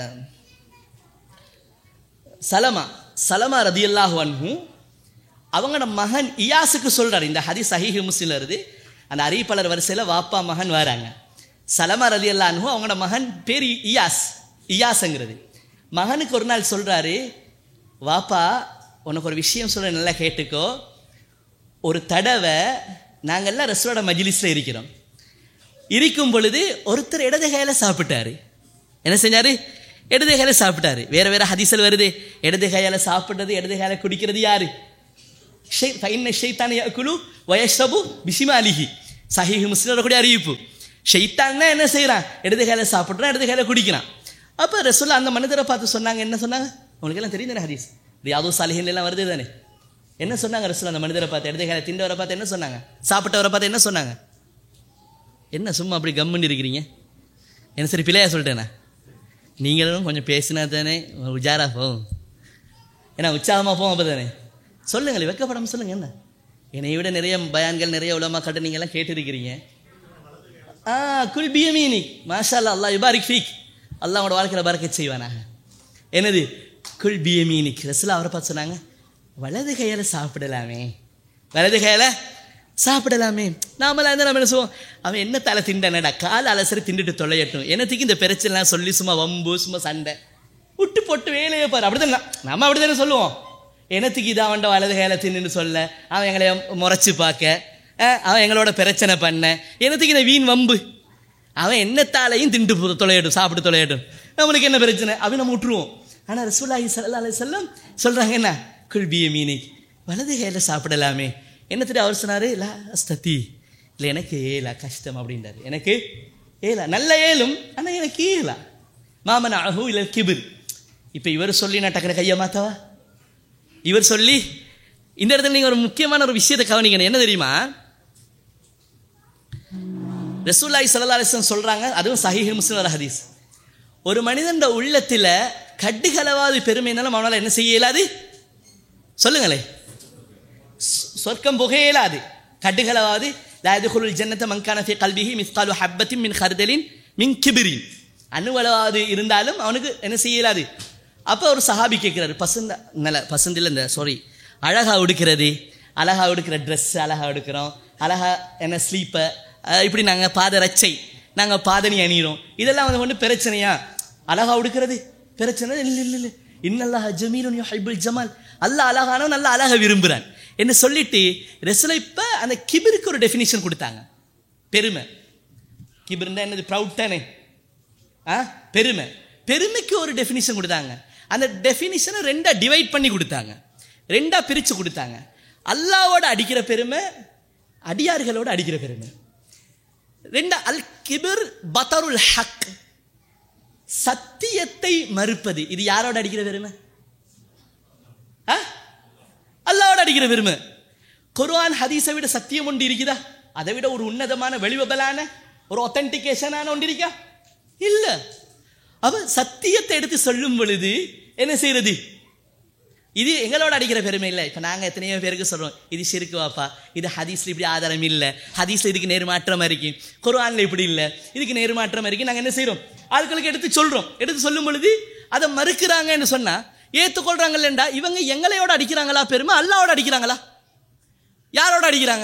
Speaker 1: சலமா சலமா ரதியல்லாஹு அன்ஹு அவங்களோட மகன் இயாஸுக்கு சொல்கிறார் இந்த ஹதி சஹிஹி முஸ்லில் இருந்து அந்த அறிவிப்பாளர் வரிசையில் வாப்பா மகன் வராங்க சலமா ரதியல்லா அன்ஹு அவங்களோட மகன் பேர் இயாஸ் இயாஸுங்கிறது மகனுக்கு ஒரு நாள் சொல்கிறாரு வாப்பா உனக்கு ஒரு விஷயம் சொல்ல நல்லா கேட்டுக்கோ ஒரு தடவை நாங்கள்லாம் ரசூலோட மஜிலிஸில் இருக்கிறோம் இருக்கும் பொழுது ஒருத்தர் இடது கையில் சாப்பிட்டாரு என்ன செஞ்சாரு இடது கையில சாப்பிட்டாரு வேற வேற ஹதீசல் வருது இடது கையால சாப்பிடுறது இடது கையால குடிக்கிறது யாரு ஷைத்தான குழு வயசபு பிசிமாலிஹி சஹீஹ் முஸ்லிம் கூட அறிவிப்பு ஷைத்தான்னா என்ன செய்கிறான் இடது கையில சாப்பிட்றான் இடது கையில குடிக்கிறான் அப்போ ரசூல்லா அந்த மனிதரை பார்த்து சொன்னாங்க என்ன சொன்னாங்க உங்களுக்கு எல்லாம் தெரியும் தானே ஹதீஸ் ரியாதோ சாலிஹின் எல்லாம் வருது தானே என்ன சொன்னாங்க ரசூல் அந்த மனிதரை பார்த்து இடது கையில திண்டவரை பார்த்து என்ன சொன்னாங்க சாப்பிட்டவரை பார்த்து என்ன சொன்னாங்க என்ன சும்மா அப்படி கம்முன்னு இருக்கிறீங்க என்ன சரி பிள்ளையா சொல்லிட்டேண்ணா நீங்களும் கொஞ்சம் பேசினா தானே உஜாரா போகும் ஏன்னா உற்சாகமாக போகும் அப்போ தானே சொல்லுங்கள் வெக்கப்படாமல் சொல்லுங்க என்ன என்னை விட நிறைய பயான்கள் நிறைய உலமா கட்ட நீங்கள்லாம் கேட்டிருக்கிறீங்க ஆ குல் பியமீனி மாஷா அல்லா அல்லாஹ் யுபாரிக் ஃபீக் அல்லாஹ் உங்களோட வாழ்க்கையில் பறக்க செய்வானாக என்னது குல் பியமீனிக் ரசூலா அவரை பார்த்து சொன்னாங்க வலது கையால் சாப்பிடலாமே வலது கையால் சாப்பிடலாமே நாமளாக இருந்தால் நம்ம என்ன சொல்லுவோம் அவன் என்ன தலை திண்டனடா கால் அலசரி திண்டுட்டு தொலையட்டும் என்னத்துக்கு இந்த பிரச்சனைலாம் சொல்லி சும்மா வம்பு சும்மா சண்டை விட்டு போட்டு வேலையை பாரு அப்படிதான் நா- நம்ம அப்படி தானே சொல்லுவோம் என்னத்துக்கு இதை அவன்ட வலது கையில தின்னுன்னு சொல்ல அவன் எங்களை முறைச்சு பார்க்க அஹ், அவன் எங்களோட பிரச்சனை பண்ண என்னத்துக்கு இந்த வீண் வம்பு அவன் என்னத்தாலையும் திண்டு போ- தொலையட்டும் சாப்பிட்டு தொலையட்டும் நம்மளுக்கு என்ன பிரச்சனை அவன் நம்ம விட்டுருவோம் ஆனால் ரசூலாஹி ஸல்லல்லாஹு அலைஹி வஸல்லம் சொல்கிறாங்க என்ன குல்பிய மீனிக் வலது கையில் சாப்பிடலாமே என்னத்துட்டு அவர் சொன்னார் லா அஸ்ததி இல்லை எனக்கு ஏலா கஷ்டம் அப்படின்றாரு எனக்கு ஏலா நல்ல ஏலும் ஆனால் எனக்கு ஏலா மாமன் அஹு இல்லை கிபிர் இப்போ இவர் சொல்லி நான் டக்குனு கையை மாத்தவா இவர் சொல்லி இந்த இடத்துல நீங்கள் ஒரு முக்கியமான ஒரு விஷயத்தை கவனிக்கணும் என்ன தெரியுமா ரசூல்லாய் சல்லா அலிஸ்லம் சொல்கிறாங்க அதுவும் சஹீஹ் முஸ்லிம் ஒரு ஹதீஸ் ஒரு மனிதன் உள்ளத்தில் கட்டுகளவாது பெருமைனாலும் அவனால் என்ன செய்ய இயலாது சொல்லுங்களே சொ- சொர்க்கம் புக இயலாது கட்டுகளவாது லாயதுகுல் ஜன்னத்த மங்கான ஃபி கல்பிஹி மிஸ்காலு ஹப்பத்தின் மின் ஹர்தலின் மின் கிபிரின் அணுவளவாது இருந்தாலும் அவனுக்கு என்ன செய்ய இயலாது அப்போ ஒரு சஹாபி கேட்குறாரு பசந்த நல்ல பசந்தில் இந்த சாரி அழகா உடுக்கிறது அழகா உடுக்கிற ட்ரெஸ் அழகா உடுக்கிறோம் அழகா என்ன ஸ்லீப்பர் இப்படி நாங்கள் பாத ரச்சை நாங்கள் பாதணி அணியிறோம் இதெல்லாம் வந்து ஒன்றும் பிரச்சனையா அழகா உடுக்கிறது பிரச்சனை இல்லை இல்லை இல்லை இன்னல்லாஹ் ஜமீலுன் யுஹிப்புல் ஜமால் அல்லாஹ் அழகானவன் நல்ல அழகை விரும்புகிறான் என்ன சொல்லிட்டு ரெசுல இப்போ அந்த கிபிருக்கு ஒரு டெஃபினிஷன் கொடுத்தாங்க பெருமை கிபிர்னா என்னது ப்ரவுட் தானே ஆ பெருமை பெருமைக்கு ஒரு டெஃபினிஷன் கொடுத்தாங்க அந்த டெஃபினிஷனை ரெண்டா டிவைட் பண்ணி கொடுத்தாங்க ரெண்டா பிரித்து கொடுத்தாங்க அல்லாவோட அடிக்கிற பெருமை அடியார்களோட அடிக்கிற பெருமை ரெண்டா அல் கிபிர் பத்தருல் ஹக் சத்தியத்தை மறுப்பது இது யாரோட அடிக்கிற பெருமை ஆ? அல்லாவோட அடிக்கிற பெருமை குர்ஆன் ஹதீஸை விட சத்தியம் ஒன்று இருக்குதா அதை விட ஒரு உன்னதமான வெளிவபலான ஒரு ஒத்தன்டிகேஷனான ஒன்று இருக்கா இல்ல அவ சத்தியத்தை எடுத்து சொல்லும் பொழுது என்ன செய்யறது இது எங்களோட அடிக்கிற பெருமை இல்லை இப்போ நாங்கள் எத்தனையோ பேருக்கு சொல்கிறோம் இது சிறுக்கு வாப்பா இது ஹதீஸ்ல இப்படி ஆதாரம் இல்லை ஹதீஸ்ல இதுக்கு நேர்மாற்றமா இருக்கு குர்ஆன்ல இப்படி இல்லை இதுக்கு நேர்மாற்றமா இருக்கு நாங்கள் என்ன செய்கிறோம் ஆட்களுக்கு எடுத்து சொல்கிறோம் எடுத்து சொல்லும் பொழுது அதை மறுக்கிறாங்கன்னு சொன்னா ஏற்றுக்கொள்றாங்கல்லண்டா இவங்க எங்களையோட அடிக்கிறாங்களா பெருமை அல்லாவோட அடிக்கிறாங்களா யாரோட அடிக்கிறாங்க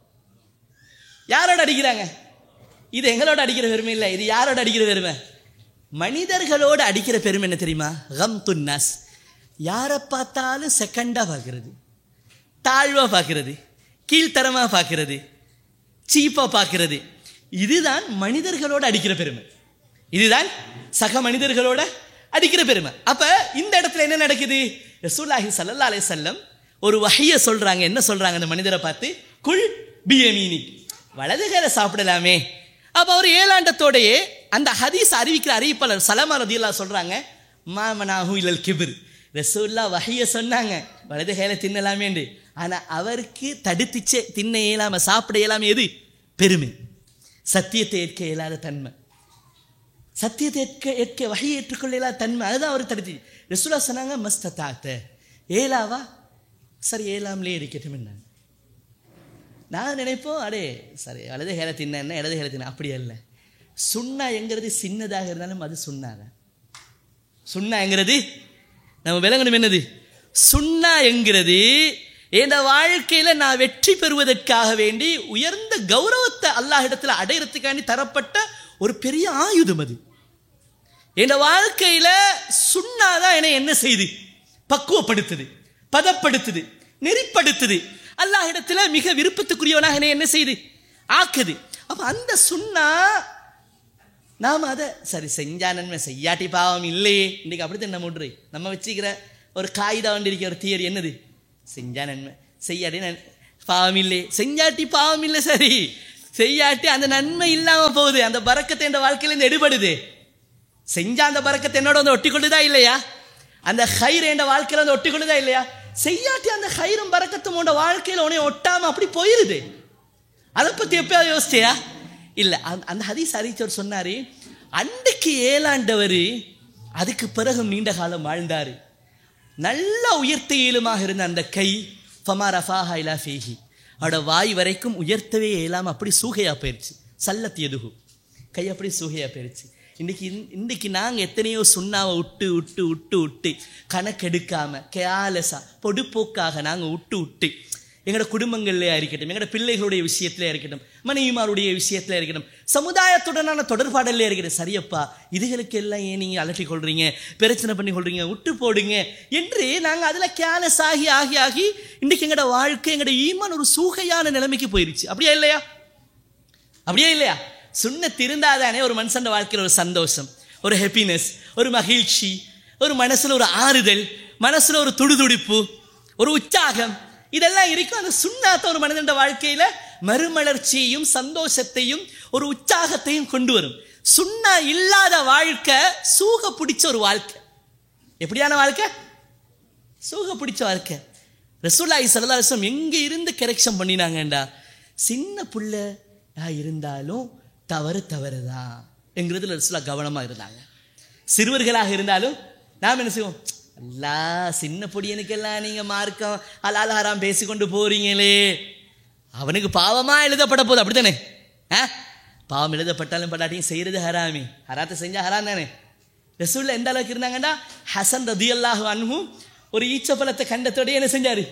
Speaker 1: யாரோட அடிக்கிறாங்க இது எங்களோட அடிக்கிற பெருமை இல்லை இது யாரோட அடிக்கிற பெருமை மனிதர்களோட அடிக்கிற பெருமை என்ன தெரியுமா கம் துன்னாஸ் யாரை பார்த்தாலும் செகண்டாக பார்க்கறது தாழ்வாக பார்க்கறது கீழ்த்தரமாக பார்க்கறது சீப்பாக பார்க்கறது இதுதான் மனிதர்களோட அடிக்கிற பெருமை இதுதான் சக மனிதர்களோட அடிக்கிற பெருமை அப்ப இந்த இடத்துல என்ன நடக்குது ரசூலுல்லாஹி ஸல்லல்லாஹு அலைஹி வஸல்லம் ஒரு வஹைய சொல்றாங்க என்ன சொல்றாங்க அந்த மனிதரை பார்த்து குல் பியமீனி வலது கையில சாப்பிடலாமே அப்ப அவர் ஏலாண்டத்தோடையே அந்த ஹதீஸ் அறிவிக்கிற அறிவிப்பாளர் சலமா ரதியல்லா சொல்றாங்க மாமனாஹு இல்லல் கிபிர் ரசூல்லா வஹைய சொன்னாங்க வலது கையில தின்னலாமேண்டு ஆனா அவருக்கு தடுத்துச்சே தின்ன இயலாம சாப்பிட இயலாம எது பெருமை சத்தியத்தை ஏற்க இயலாத தன்மை சத்தியத்தை ஏற்க ஏற்க வகையை ஏற்றுக்கொள்ளலா தன்மை அதுதான் அவர் தடுத்து ரசூலா சொன்னாங்க மஸ்த தாத்த ஏலாவா சரி ஏலாம்லே இருக்கட்டும் என்ன நான் நினைப்போம் அடே சரி வலது ஹேல தின்ன இடது ஹேல தின்ன அப்படி அல்ல சுண்ணா எங்கிறது சின்னதாக இருந்தாலும் அது சுண்ணாக சுண்ணா என்கிறது நம்ம விளங்கணும் என்னது சுண்ணா என்கிறது என் வாழ்க்கையில நான் வெற்றி பெறுவதற்காக வேண்டி உயர்ந்த கௌரவத்தை அல்லாஹ் இடத்துல அடையறதுக்காண்டி தரப்பட்ட ஒரு பெரிய ஆயுதம் அது என் வாழ்க்கையில சுண்ணாதான் என்னை என்ன செய்து பக்குவப்படுத்துது பதப்படுத்துது நெறிப்படுத்துது அல்லாஹ் இடத்துல மிக விருப்பத்துக்குரியவனாக என்னை என்ன செய்து ஆக்குது அப்ப அந்த சுண்ணா நாம அதை சரி செஞ்சா நன்மை செய்யாட்டி பாவம் இல்லையே இன்னைக்கு அப்படித்தான் நம்ம விட்ரு நம்ம வச்சுக்கிற ஒரு காகிதா வண்டி இருக்கிற ஒரு தியரி என்னது செஞ்சா நன்மை செய்யாட்டி நன் பாவம் இல்லை செஞ்சாட்டி பாவம் இல்லை சரி செய்யாட்டி அந்த நன்மை இல்லாம போகுது அந்த பறக்கத்தை என் வாழ்க்கையில இருந்து எடுபடுது செஞ்சா அந்த பறக்கத்தை என்னோட வந்து ஒட்டி கொள்ளுதா இல்லையா அந்த ஹைர் என் வாழ்க்கையில வந்து ஒட்டி கொள்ளுதா இல்லையா செய்யாட்டி அந்த ஹைரும் பறக்கத்தும் உன்னோட வாழ்க்கையில உன்னை ஒட்டாம அப்படி போயிருது அதை பத்தி எப்பயாவது யோசிச்சியா இல்ல அந்த- அந்த ஹதீஸ் அறிவிச்சவர் சொன்னாரு அன்றைக்கு ஏழாண்டவர் அதுக்கு பிறகு நீண்ட காலம் வாழ்ந்தாரு நல்ல உயர்த்த இயலுமாக இருந்த அந்த கை ஃபமா ரஃபாஹா இலா ஃபீஹி அவட வாய் வரைக்கும் உயர்த்தவே இயலாம அப்படி சூகையா போயிருச்சு சல்லத் எதுகு கை அப்படி சூகையா போயிருச்சு இன்னைக்கு இன்- இன்னைக்கு நாங்கள் எத்தனையோ சுண்ணாவை விட்டு விட்டு விட்டு விட்டு கணக்கெடுக்காம கேலஸா பொடுப்போக்காக நாங்கள் விட்டு விட்டு எங்களோட குடும்பங்கள்லையா இருக்கட்டும் எங்களோட பிள்ளைகளுடைய விஷயத்துல இருக்கட்டும் மனைவிமாருடைய விஷயத்துல இருக்கட்டும் சமுதாயத்துடனான தொடர்பாடல்ல இருக்கட்டும் சரியப்பா இதுகளுக்கு எல்லாம் ஏன் நீங்க அலட்டி கொள்றீங்க பிரச்சனை பண்ணி கொள்றீங்க விட்டு போடுங்க என்று நாங்க அதுல கேலஸ் ஆகி ஆகி ஆகி இன்னைக்கு எங்களோட வாழ்க்கை எங்களோட ஈமான் ஒரு சூகையான நிலைமைக்கு போயிருச்சு அப்படியா இல்லையா அப்படியே இல்லையா சுண்ணத் இருந்தாதானே ஒரு மனுஷன் வாழ்க்கையில் ஒரு சந்தோஷம் ஒரு ஹாப்பினஸ் ஒரு மகிழ்ச்சி ஒரு மனசுல ஒரு ஆறுதல் மனசுல ஒரு துடிதுடிப்பு ஒரு உற்சாகம் இதெல்லாம் இருக்கும் அந்த சுண்ணாத்த ஒரு மனிதன் வாழ்க்கையில மறுமலர்ச்சியையும் சந்தோஷத்தையும் ஒரு உற்சாகத்தையும் கொண்டு வரும் சுண்ணா இல்லாத வாழ்க்கை சூக பிடிச்ச ஒரு வாழ்க்கை எப்படியான வாழ்க்கை சூக பிடிச்ச வாழ்க்கை ரசூலாய் சல்லாசம் எங்க இருந்து கரெக்ஷன் பண்ணினாங்கண்டா சின்ன புள்ளையா இருந்தாலும் தவறு தவறுதான் என்கிறதுல ரசூலா கவனமா இருந்தாங்க சிறுவர்களாக இருந்தாலும் நாம் என்ன செய்வோம் அல்லா சின்ன பொடியனுக்கெல்லாம் நீங்க மார்க்கம் அலால் ஹராம் பேசிக்கொண்டு போறீங்களே அவனுக்கு பாவமா எழுதப்பட போகுது அப்படித்தானே ஆ பாவம் எழுதப்பட்டாலும் படாட்டியும் செய்யறது ஹராமி ஹராத்தை செஞ்சா ஹராம் தானே ரசூல்ல எந்த அளவுக்கு இருந்தாங்கன்னா ஹசன் ரதி அல்லாஹு அன்ஹும் ஒரு ஈச்சப்பழத்தை கண்டத்தோடய என்ன செஞ்சாரு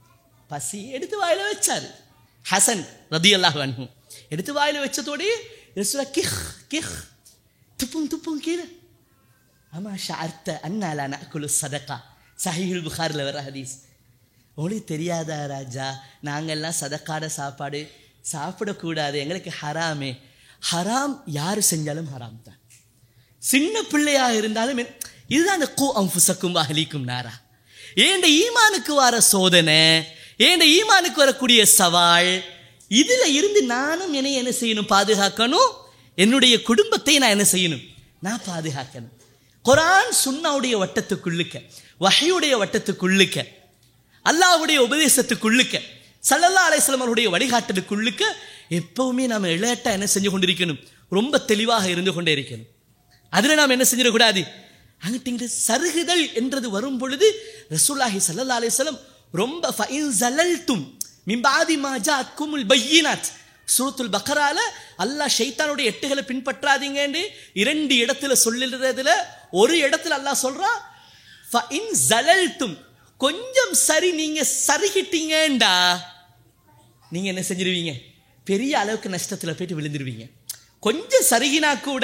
Speaker 1: பசி எடுத்து வாயில வச்சாரு ஹசன் ரதி அல்லாஹு அன்ஹும் எடுத்து வாயில வச்சதோடய ரசூலா கிஹ் கிஹ் துப்பும் துப்பும் கீழே அம்மா ஷார்த்த அண்ணாலா நக்குலு சதக்கா சஹீஹுல் புகாரில் வர ஹதீஸ் உங்களுக்கு தெரியாதா ராஜா நாங்கெல்லாம் சதக்காட சாப்பாடு சாப்பிடக்கூடாது எங்களுக்கு ஹராமே ஹராம் யார் செஞ்சாலும் ஹராம் தான் சின்ன பிள்ளையாக இருந்தாலும் என்- இதுதான் அந்த கூ அம்புசக்கும் அகலிக்கும் நாரா ஏண்ட ஈமானுக்கு வர சோதனை ஏண்ட ஈமானுக்கு வரக்கூடிய சவால் இதுல இருந்து நானும் என்னை என்ன செய்யணும் பாதுகாக்கணும் என்னுடைய குடும்பத்தை நான் என்ன செய்யணும் நான் பாதுகாக்கணும் குரான் சுன்னாவுடைய வட்டத்துக்குள்ளுக்க வஹையுடைய வட்டத்துக்குள்ளுக்க அல்லாஹ்வுடைய உபதேசத்துக்குள்ளுக்க சல்லல்லா அலைஹிஸ்ஸலாம் அவருடைய வழிகாட்டலுக்குள்ளுக்க எப்பவுமே நாம இளையட்டா என்ன செஞ்சு கொண்டிருக்கணும் ரொம்ப தெளிவாக இருந்து கொண்டே இருக்கணும் அதுல நாம் என்ன செஞ்சிடக்கூடாது அங்கிட்டு சருகுதல் என்றது வரும் பொழுது ரசூலுல்லாஹி ஸல்லல்லாஹு அலைஹி வஸல்லம் ரொம்ப ஃபைன் ஜலல்தும் மிம்பாதி மா ஜாத்குமுல் பையினாத் சூரத்துல் பக்கரால அல்லாஹ் ஷைத்தானுடைய எட்டுகளை பின்பற்றாதீங்கன்னு இரண்டு இடத்துல சொல்லுறதுல ஒரு இடத்துல அல்லாஹ் சொல்றான் ஃபைன் ஜலல்தும் கொஞ்சம் சரி நீங்க சருகிட்டீங்கண்டா நீங்க என்ன செஞ்சிருவீங்க பெரிய அளவுக்கு நஷ்டத்துல போயிட்டு விழுந்துருவீங்க கொஞ்சம் சருகினா கூட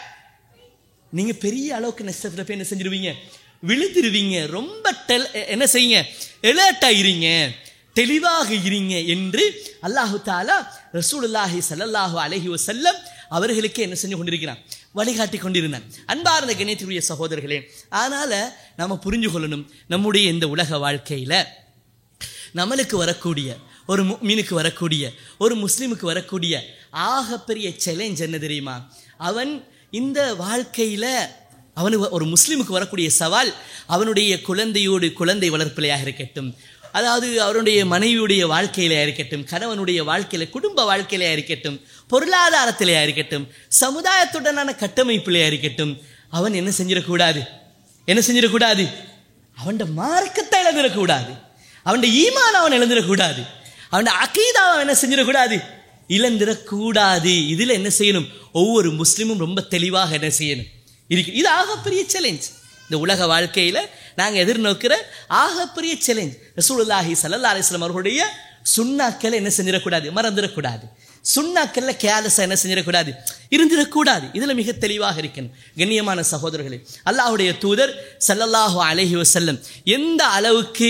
Speaker 1: நீங்க பெரிய அளவுக்கு நஷ்டத்துல போய் என்ன செஞ்சிருவீங்க விழுந்துருவீங்க ரொம்ப டெல் என்ன செய்யுங்க எலர்ட் ஆயிருங்க தெளிவாக இருங்க என்று அல்லாஹு தாலா ரசூலுல்லாஹி ஸல்லல்லாஹு அலைஹி வஸல்லம் அவர்களுக்கு என்ன செஞ்சு கொண்டிருக்கிறான் வழிகாட்டி கொண்டிருந்தான் அன்பார்ந்த கணியத்துக்குரிய சகோதரர்களே அதனால நாம புரிஞ்சு கொள்ளணும் நம்முடைய இந்த உலக வாழ்க்கையில நம்மளுக்கு வரக்கூடிய ஒரு மீனுக்கு வரக்கூடிய ஒரு முஸ்லீமுக்கு வரக்கூடிய ஆகப்பெரிய சேலஞ்ச் என்ன தெரியுமா அவன் இந்த வாழ்க்கையில அவனுக்கு ஒரு முஸ்லீமுக்கு வரக்கூடிய சவால் அவனுடைய குழந்தையோடு குழந்தை வளர்ப்பிலையாக இருக்கட்டும் அதாவது அவருடைய மனைவியுடைய வாழ்க்கையில இருக்கட்டும் கணவனுடைய வாழ்க்கையில குடும்ப வாழ்க்கையில இருக்கட்டும் பொருளாதாரத்திலேயா இருக்கட்டும் சமுதாயத்துடனான கட்டமைப்பிலையா இருக்கட்டும் அவன் என்ன செஞ்சிடக்கூடாது என்ன செஞ்சிடக்கூடாது அவன் மார்க்கத்தை இழந்துடக்கூடாது அவன் ஈமான் அவன் இழந்துடக்கூடாது அவன் அகீதா அவன் என்ன செஞ்சிடக்கூடாது இழந்துடக்கூடாது இதுல என்ன செய்யணும் ஒவ்வொரு முஸ்லிமும் ரொம்ப தெளிவாக என்ன செய்யணும் இருக்கு இது ஆகப்பெரிய சேலஞ்ச் இந்த உலக வாழ்க்கையில நாங்க எதிர்நோக்கிற ஆகப்பெரிய சேலஞ்ச் ரசூலுல்லாஹி ஸல்லல்லாஹு அலைஹி வஸல்லம் அவர்களுடைய சுண்ணாக்களை என்ன செஞ்சிடக்கூடாது மறந்துடக்கூடாது சுண்ணாக்கள்ல கேலஸா என்ன செஞ்சிடக்கூடாது இருந்திடக்கூடாது இதுல மிக தெளிவாக இருக்கணும் கண்ணியமான சகோதரர்களே அல்லாஹ்வுடைய தூதர் ஸல்லல்லாஹு அலைஹி வஸல்லம் எந்த அளவுக்கு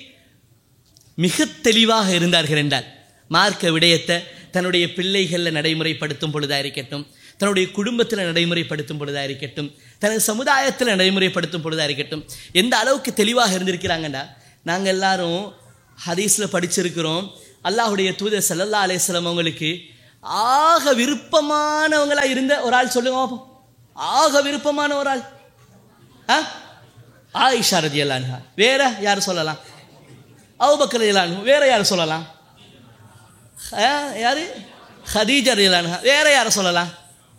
Speaker 1: மிக தெளிவாக இருந்தார்கள் என்றால் மார்க்க விடயத்தை தன்னுடைய பிள்ளைகளில் நடைமுறைப்படுத்தும் பொழுதா இருக்கட்டும் தன்னுடைய குடும்பத்தில் நடைமுறைப்படுத்தும் பொழுதா இருக்கட்டும் தனது சமுதாயத்தில் நடைமுறைப்படுத்தும் பொழுதா இருக்கட்டும் எந்த அளவுக்கு தெளிவாக இருந்திருக்கிறாங்கண்டா நாங்கள் எல்லாரும் ஹதீஸில் படிச்சிருக்கிறோம் அல்லாஹுடைய தூதர் சல்லல்லா அலையம் அவங்களுக்கு ஆக விருப்பமானவங்களா இருந்த ஒரு ஆள் சொல்லுங்க பாப்போம். ஆக விருப்பமான ஒரு ஆள் ஆ? ஆயிஷா ரதியல்லான் வேற யார் சொல்லலாம் அவுபக்கர் ரதியல்லான் வேற யார் சொல்லலாம் ஆ, யாரு ஹதீஜா ரதியல்லான் வேற யாரை சொல்லலாம்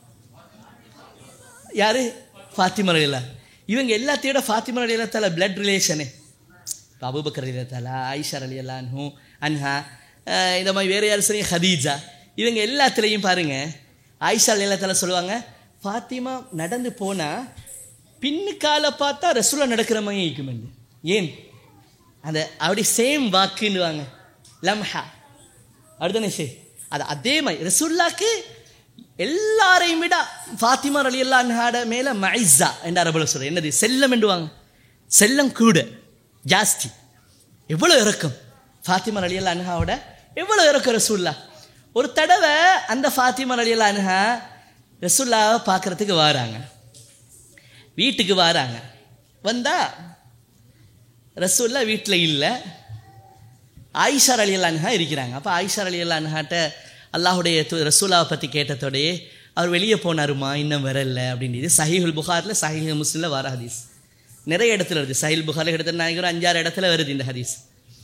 Speaker 1: யாரு ஃபாத்திமா ரலிலா இவங்க எல்லாத்தையோட ஃபாத்திமா ரலிலத்தால பிளட் ரிலேஷனு இப்போ அபுபக்கர் ரலிலத்தால ஆயிஷா ரலியல்லான்ஹூ அன்ஹா அஹ் இந்த மாதிரி வேறு யார் சரி ஹதீஜா இவங்க எல்லாத்துலேயும் பாருங்க ஆயிஷா ரலியல்லாத்தால சொல்லுவாங்க ஃபாத்திமா நடந்து போனால் பின்னுக்கால பார்த்தா ரசூலா நடக்கிற மாதிரி இருக்குமெண்டு ஏன் அந்த அப்படி சேம் வாக்குன்னுவாங்க லம்ஹா அப்படிதானே சே அது அதே மாதிரி ரசூல்லாக்கு எல்லாரையும் விட ஃபாத்திமா அலி அல்லாஹாட மேல மைஸா என்ற அரபுல சொல்ற என்னது செல்லம் என்றுவாங்க செல்லம் கூட ஜாஸ்தி எவ்வளோ இறக்கம் ஃபாத்திமா அலி அல்லாஹாவோட எவ்வளோ இறக்கம் ரசூல்லா ஒரு தடவை அந்த ஃபாத்திமா அலி அல்லாஹா ரசூல்லாவை பார்க்கறதுக்கு வராங்க வீட்டுக்கு வராங்க வந்தா ரசூல்லா வீட்டில் இல்லை ஆயிஷா அலி அல்லான்ஹா இருக்கிறாங்க அப்போ ஆயிஷா அலி அல்லான்ஹாட்ட அல்லாஹுடைய து- ரசூலாவை பற்றி கேட்டதோடயே அவர் வெளியே போனாருமா இன்னும் வரல அப்படின்றது சஹீஹுல் புகாரில் சஹீஹ் முஸ்லிமில் வர ஹதீஸ் நிறைய இடத்துல வருது சஹீல் புகாரில் கிட்டத்தட்ட நான் ஒரு அஞ்சாறு இடத்துல வருது இந்த ஹதீஸ்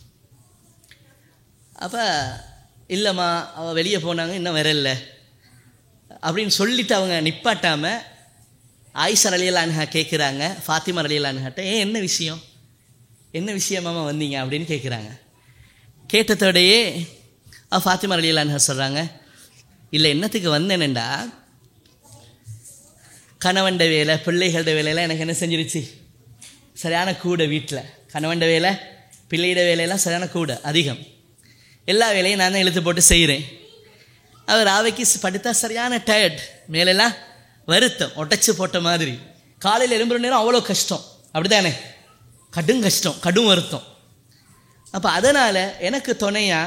Speaker 1: அப்போ இல்லைம்மா அவள் வெளியே போனாங்க இன்னும் வரல அப்படின்னு சொல்லிட்டு அவங்க நிப்பாட்டாம ஆயிஷா அலியலான்ஹா கேட்குறாங்க ஃபாத்திமா அலியலான்ஹாட்ட ஏன் என்ன விஷயம் என்ன விஷயமாமா வந்தீங்க அப்படின்னு கேட்குறாங்க கேட்டதோடையே அவ ஃபாத்திமா அலியலான்ஹா சொல்கிறாங்க இல்லை என்னத்துக்கு வந்தேனேண்டா கணவன்ட வேலை பிள்ளைகளோட வேலையெல்லாம் எனக்கு என்ன செஞ்சிருச்சு சரியான கூட வீட்டில் கணவன்ட வேலை பிள்ளையிட வேலையெல்லாம் சரியான கூட அதிகம் எல்லா வேலையும் நான் தான் இழுத்து போட்டு செய்கிறேன் அவர் ஆவைக்கு படுத்தா சரியான டயர்ட் மேலெல்லாம் வருத்தம் ஒட்டச்சு போட்ட மாதிரி காலையில் எழும்புற நேரம் அவ்வளோ கஷ்டம் அப்படிதானே கடும் கஷ்டம் கடும் வருத்தம் அப்போ அதனால் எனக்கு துணையா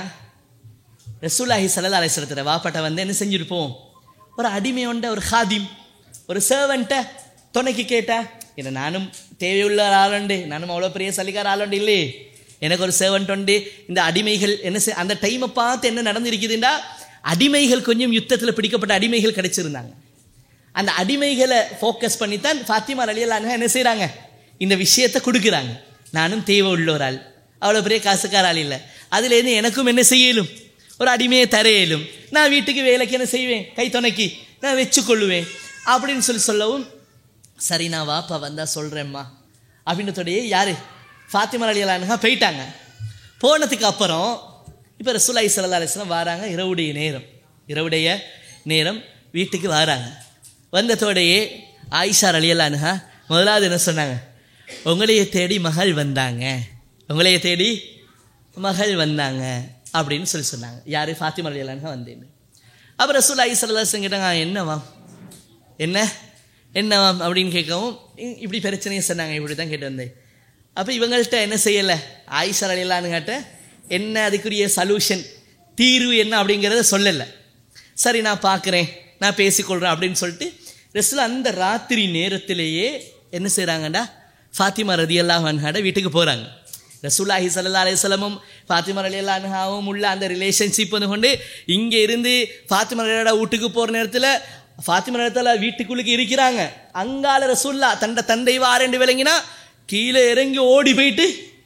Speaker 1: ரசூலாஹி சல்லா அலிஸ்லத்தில் வாப்பாட்ட வந்து என்ன செஞ்சுருப்போம் ஒரு அடிமையோண்ட ஒரு ஹாதிம் ஒரு சர்வன்ட்ட துணைக்கு கேட்டா என்ன நானும் தேவையுள்ள ஆளுண்டு நானும் அவ்வளோ பெரிய சலிக்கார ஆளுண்டு இல்லையே எனக்கு ஒரு சர்வன்ட் உண்டு இந்த அடிமைகள் என்ன செய் அந்த டைமை பார்த்து என்ன நடந்திருக்குதுண்டா அடிமைகள் கொஞ்சம் யுத்தத்தில் பிடிக்கப்பட்ட அடிமைகள் கிடைச்சிருந்தாங்க அந்த அடிமைகளை ஃபோக்கஸ் பண்ணித்தான் ஃபாத்திமா அலியல்லாங்க என்ன செய்கிறாங்க இந்த விஷயத்தை கொடுக்குறாங்க நானும் தேவை உள்ள ஒரு ஆள் அவ்வளோ பெரிய காசுக்கார ஆள் இல்லை அதுலேருந்து எனக்கும் என்ன செய்யலும் ஒரு அடிமையை தர இயலும் நான் வீட்டுக்கு வேலைக்கு என்ன செய்வேன் கை துணைக்கி நான் வச்சுக்கொள்ளுவேன் அப்படின்னு சொல்லி சொல்லவும் சரி நான் வாப்பா வந்தா சொல்கிறேம்மா அப்படின்றதோடையே யார் ஃபாத்திமா அலியலானுங்க போயிட்டாங்க போனதுக்கு அப்புறம் இப்போ ரசூலாய் சல்லா அலிஸ்லாம் வராங்க இரவுடைய நேரம் இரவுடைய நேரம் வீட்டுக்கு வராங்க வந்ததோடையே ஆயிஷா அலியலானுஹா முதலாவது என்ன சொன்னாங்க உங்களையே தேடி மகள் வந்தாங்க உங்களையே தேடி மகள் வந்தாங்க அப்படின்னு சொல்லி சொன்னாங்க யார் ஃபாத்திமா அலியலானுஹா வந்தேன்னு அப்புறம் ரசூலாய் சல்லா கேட்டாங்க என்னவா என்ன என்னவாம் அப்படின்னு கேட்கவும் இ- இப்படி பிரச்சனையை சொன்னாங்க இப்படி தான் கேட்டு வந்தேன் அப்போ இவங்கள்ட்ட என்ன செய்யலை ஆயிஷா அலிலான்னு கேட்ட என்ன அதுக்குரிய சல்யூஷன் தீர்வு என்ன அப்படிங்கிறத சொல்லலை சரி நான் பார்க்குறேன் நான் பேசிக்கொள்கிறேன் அப்படின்னு சொல்லிட்டு ரெஸ்டில் அந்த ராத்திரி நேரத்திலேயே என்ன செய்கிறாங்கடா ஃபாத்திமா ரதி அல்லாஹாட வீட்டுக்கு போகிறாங்க ரசூலாஹி சல்லா அலிஸ்லமும் ஃபாத்திமா அலி அல்லாஹாவும் உள்ள அந்த ரிலேஷன்ஷிப் வந்து கொண்டு இங்கே இருந்து ஃபாத்திமா அலியோட வீட்டுக்கு போகிற நேரத்தில் ஃபாத்திமா நேரத்தில் வீட்டுக்குள்ளுக்கு இருக்கிறாங்க அங்கால ரசூல்லா தண்ட தந்தை வாரண்டு விளங்கினா கீழே இறங்கி ஓடி போயிட்டு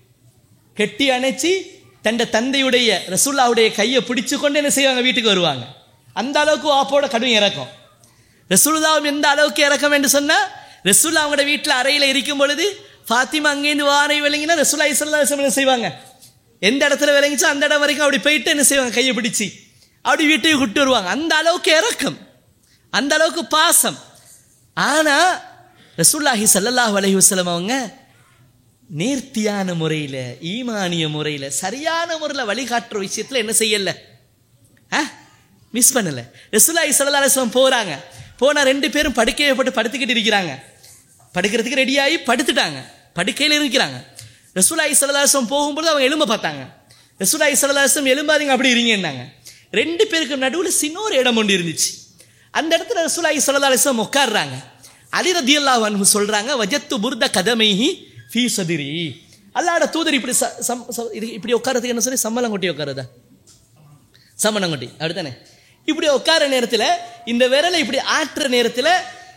Speaker 1: கெட்டி அணைச்சி தண்ட தந்தையுடைய ரசூல்லாவுடைய கையை பிடிச்சு கொண்டு என்ன செய்வாங்க வீட்டுக்கு வருவாங்க அந்த அளவுக்கு வாப்போட கடும் இறக்கம் ரசூல்லாவும் எந்த அளவுக்கு இறக்கம் என்று சொன்னா ரசூல்லா அவங்களோட வீட்டில் அறையில் இருக்கும் பொழுது ஃபாத்திமா அங்கேருந்து வாரை விளங்கினா ரசூல்லா இஸ்லா என்ன செய்வாங்க எந்த இடத்துல விளங்கிச்சோ அந்த இடம் வரைக்கும் அப்படி போயிட்டு என்ன செய்வாங்க கையை பிடிச்சி அப்படி வீட்டுக்கு கூட்டு வருவாங்க அந்த அளவுக்கு இறக்கம் அந்த அளவுக்கு பாசம் ஆனா ரசூல்லாஹி ஸல்லல்லாஹு அலைஹி வஸல்லம் அவங்க நேர்த்தியான முறையில் ஈமானிய முறையில் சரியான முறையில் வழிகாட்டுற விஷயத்தில் என்ன செய்யல ஆ மிஸ் பண்ணல ரசூலாஹி ஸல்லல்லாஹு அலைஹி வஸல்லம் போறாங்க போனா ரெண்டு பேரும் படுக்கையை போட்டு படுத்துக்கிட்டு இருக்கிறாங்க படுக்கிறதுக்கு ரெடியாகி படுத்துட்டாங்க படுக்கையில் இருக்கிறாங்க ரசூலாஹி ஸல்லல்லாஹு அலைஹி வஸல்லம் போகும்போது அவங்க எலும்ப பார்த்தாங்க ரசூலாஹி ஸல்லல்லாஹு அலைஹி வஸல்லம் எலும்பாதீங்க அப்படி இருங்கன்னாங்க ரெண்டு பேருக்கு நடுவில் சின்ன ஒரு இடம் ஒன்று இருந்துச்சு அந்த இடத்துல ரசூலாஹி ஸல்லல்லாஹு அலைஹி வஸல்லம் உட்கார்றாங்க அலி ரதியல்லாஹு அன்ஹு சொல்றாங்க வஜத்து புர்த கதமைஹி ஃபீ சதிரி அல்லாஹ்ட தூதர் இப்படி ச- சம்- ச- இது இப்படி உட்காரத்துக்கு என்ன சொல்லி சம்மலம் கொட்டி உட்காருதா சம்மணம் கொட்டி அப்படித்தானே இப்படி உட்கார நேரத்தில் இந்த விரலை இப்படி ஆட்டுற நேரத்தில்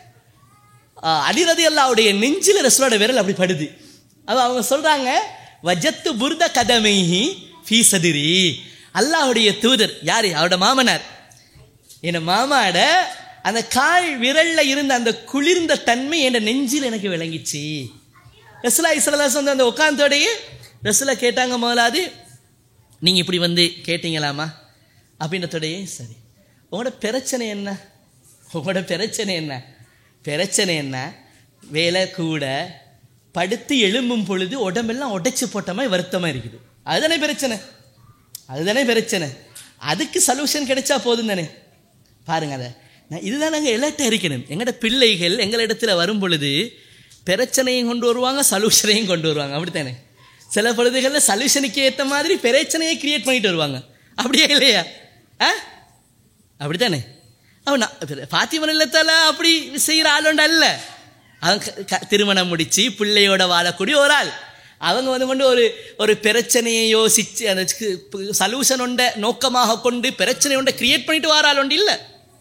Speaker 1: அடிரதி அல்லாவுடைய நெஞ்சில ரசூலோட விரல் அப்படி படுது அது அவங்க சொல்றாங்க வஜத்து புர்த கதமைஹி ஃபீசதிரி அல்லாஹ்வுடைய தூதர் யாரு அவரோட மாமனார் என் மாமாட அந்த கால் விரல்ல இருந்த அந்த குளிர்ந்த தன்மை என் நெஞ்சில் எனக்கு விளங்கிச்சு ரசுலா இஸ்லாஸ் வந்து அந்த உட்காந்தோடையே ரசுலா கேட்டாங்க முதலாவது நீங்கள் இப்படி வந்து கேட்டீங்களாமா அப்படின்றதோடையே சரி உங்களோட பிரச்சனை என்ன உங்களோட பிரச்சனை என்ன பிரச்சனை என்ன வேலை கூட படுத்து எழும்பும் பொழுது உடம்பெல்லாம் உடைச்சு போட்ட மாதிரி வருத்தமாக இருக்குது அதுதானே பிரச்சனை அதுதானே பிரச்சனை அதுக்கு சொல்யூஷன் கிடைச்சா போதும் தானே பாருங்க அதை நான் இதுதான் நாங்கள் எலர்ட்டாக இருக்கணும் எங்களோட பிள்ளைகள் எங்களிடத்துல வரும் பொழுது பிரச்சனையும் கொண்டு வருவாங்க சொல்யூஷனையும் கொண்டு வருவாங்க அப்படித்தானே சில பொழுதுகளில் சொல்யூஷனுக்கு ஏற்ற மாதிரி பிரச்சனையை கிரியேட் பண்ணிட்டு வருவாங்க அப்படியே இல்லையா ஆ அப்படித்தானே அவன் பாத்திமன் இல்லத்தால அப்படி செய்கிற ஆளுண்ட அல்ல அவன் க- க- திருமணம் முடிச்சு பிள்ளையோட வாழக்கூடிய ஒரு ஆள் அவங்க வந்து கொண்டு ஒரு ஒரு பிரச்சனையை யோசிச்சு அந்த சல்யூஷன் ஒன்றை நோக்கமாக கொண்டு பிரச்சனை ஒன்றை கிரியேட் பண்ணிட்டு வர ஆள் ஒன்று இல்லை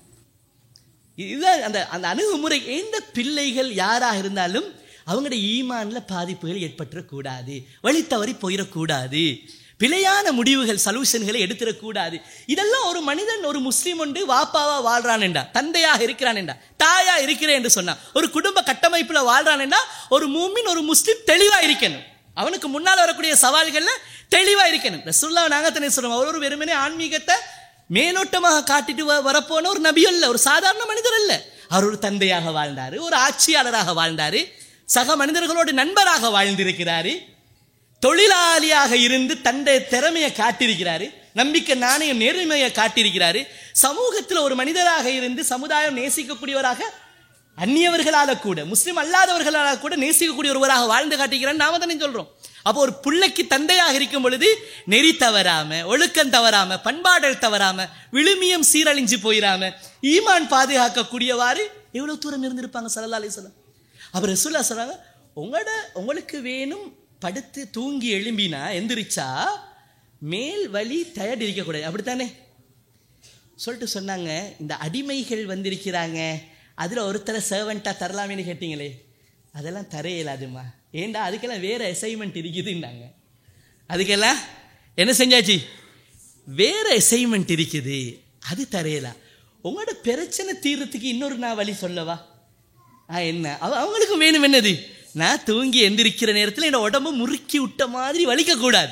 Speaker 1: இதுதான் அந்த அந்த அணுகுமுறை எந்த பிள்ளைகள் யாராக இருந்தாலும் அவங்களுடைய ஈமான்ல பாதிப்புகள் ஏற்பட்டுறக்கூடாது வழி தவறி போயிடக்கூடாது பிழையான முடிவுகள் சொல்யூஷன்களை எடுத்துடக்கூடாது இதெல்லாம் ஒரு மனிதன் ஒரு முஸ்லீம் உண்டு வாப்பாவா வாழ்றான் என்றா தந்தையாக இருக்கிறான் என்றா தாயா இருக்கிறேன் என்று சொன்னா ஒரு குடும்ப கட்டமைப்புல வாழ்றான் என்றா ஒரு மூமின் ஒரு முஸ்லீம் தெளிவா இருக்கணும் அவனுக்கு முன்னால் வரக்கூடிய சவால்கள்ல தெளிவா இருக்கணும் ரசூல்லா நாங்க தானே சொல்றோம் அவர் ஒரு வெறுமனே ஆன்மீகத்தை மேலோட்டமாக காட்டிட்டு வ- வரப்போன ஒரு நபி அல்ல ஒரு சாதாரண மனிதர் அல்ல அவர் ஒரு தந்தையாக வாழ்ந்தாரு ஒரு ஆட்சியாளராக வாழ்ந்தாரு சக மனிதர்களோடு நண்பராக வாழ்ந்திருக்கிறாரு தொழிலாளியாக இருந்து தன்னுடைய திறமையை காட்டியிருக்கிறாரு நம்பிக்கை நாணயம் நேர்மையை காட்டியிருக்கிறாரு சமூகத்தில் ஒரு மனிதராக இருந்து சமுதாயம் நேசிக்கக்கூடியவராக அந்நியவர்களால கூட முஸ்லிம் அல்லாதவர்களால கூட நேசிக்கக்கூடிய ஒருவராக வாழ்ந்து காட்டுகிறான்னு நாம தானே சொல்றோம் அப்போ ஒரு பிள்ளைக்கு தந்தையாக இருக்கும் பொழுது நெறி தவறாம ஒழுக்கம் தவறாம பண்பாடல் தவறாம விழுமியம் சீரழிஞ்சு போயிடாம ஈமான் பாதுகாக்கக்கூடியவாறு எவ்வளவு தூரம் இருந்திருப்பாங்க சல்லா அலிஸ்லாம் அவர் ரசூல்லா சொல்றாங்க உங்களோட உங்களுக்கு வேணும் படுத்து தூங்கி எழும்பினா எந்திரிச்சா மேல் வலி டயர்ட் இருக்கக்கூடாது அப்படித்தானே சொல்லிட்டு சொன்னாங்க இந்த அடிமைகள் வந்திருக்கிறாங்க அதில் ஒருத்தரை சர்வெண்ட்டாக தரலாமேன்னு கேட்டீங்களே அதெல்லாம் தர இயலாதுமா ஏண்டா அதுக்கெல்லாம் வேற அசைன்மெண்ட் இருக்குதுன்னாங்க அதுக்கெல்லாம் என்ன செஞ்சாச்சு வேற அசைன்மெண்ட் இருக்குது அது தரையலாம் உங்களோட பிரச்சனை தீர்றதுக்கு இன்னொரு நான் வழி சொல்லவா ஆ என்ன அவ அவங்களுக்கு வேணும் என்னது நான் தூங்கி எந்திரிக்கிற நேரத்தில் என்னோட உடம்பு முறுக்கி விட்ட மாதிரி வலிக்கக்கூடாது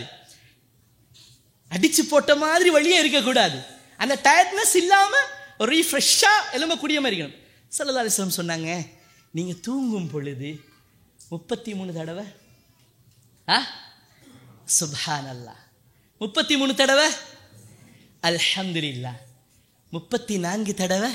Speaker 1: அடிச்சு போட்ட மாதிரி வழியே இருக்கக்கூடாது அந்த டயர்ட்னஸ் இல்லாம ஒரு ரீஃப்ரெஷ்ஷாக எலும்பக்கூடிய மாதிரி இருக்கணும் சல்லா அலிஸ்லாம் சொன்னாங்க நீங்க தூங்கும் பொழுது முப்பத்தி மூணு தடவை ஆ சுப்ஹான் அல்லாஹ் முப்பத்தி மூணு தடவை அல்ஹம்துலில்லா முப்பத்தி நான்கு தடவை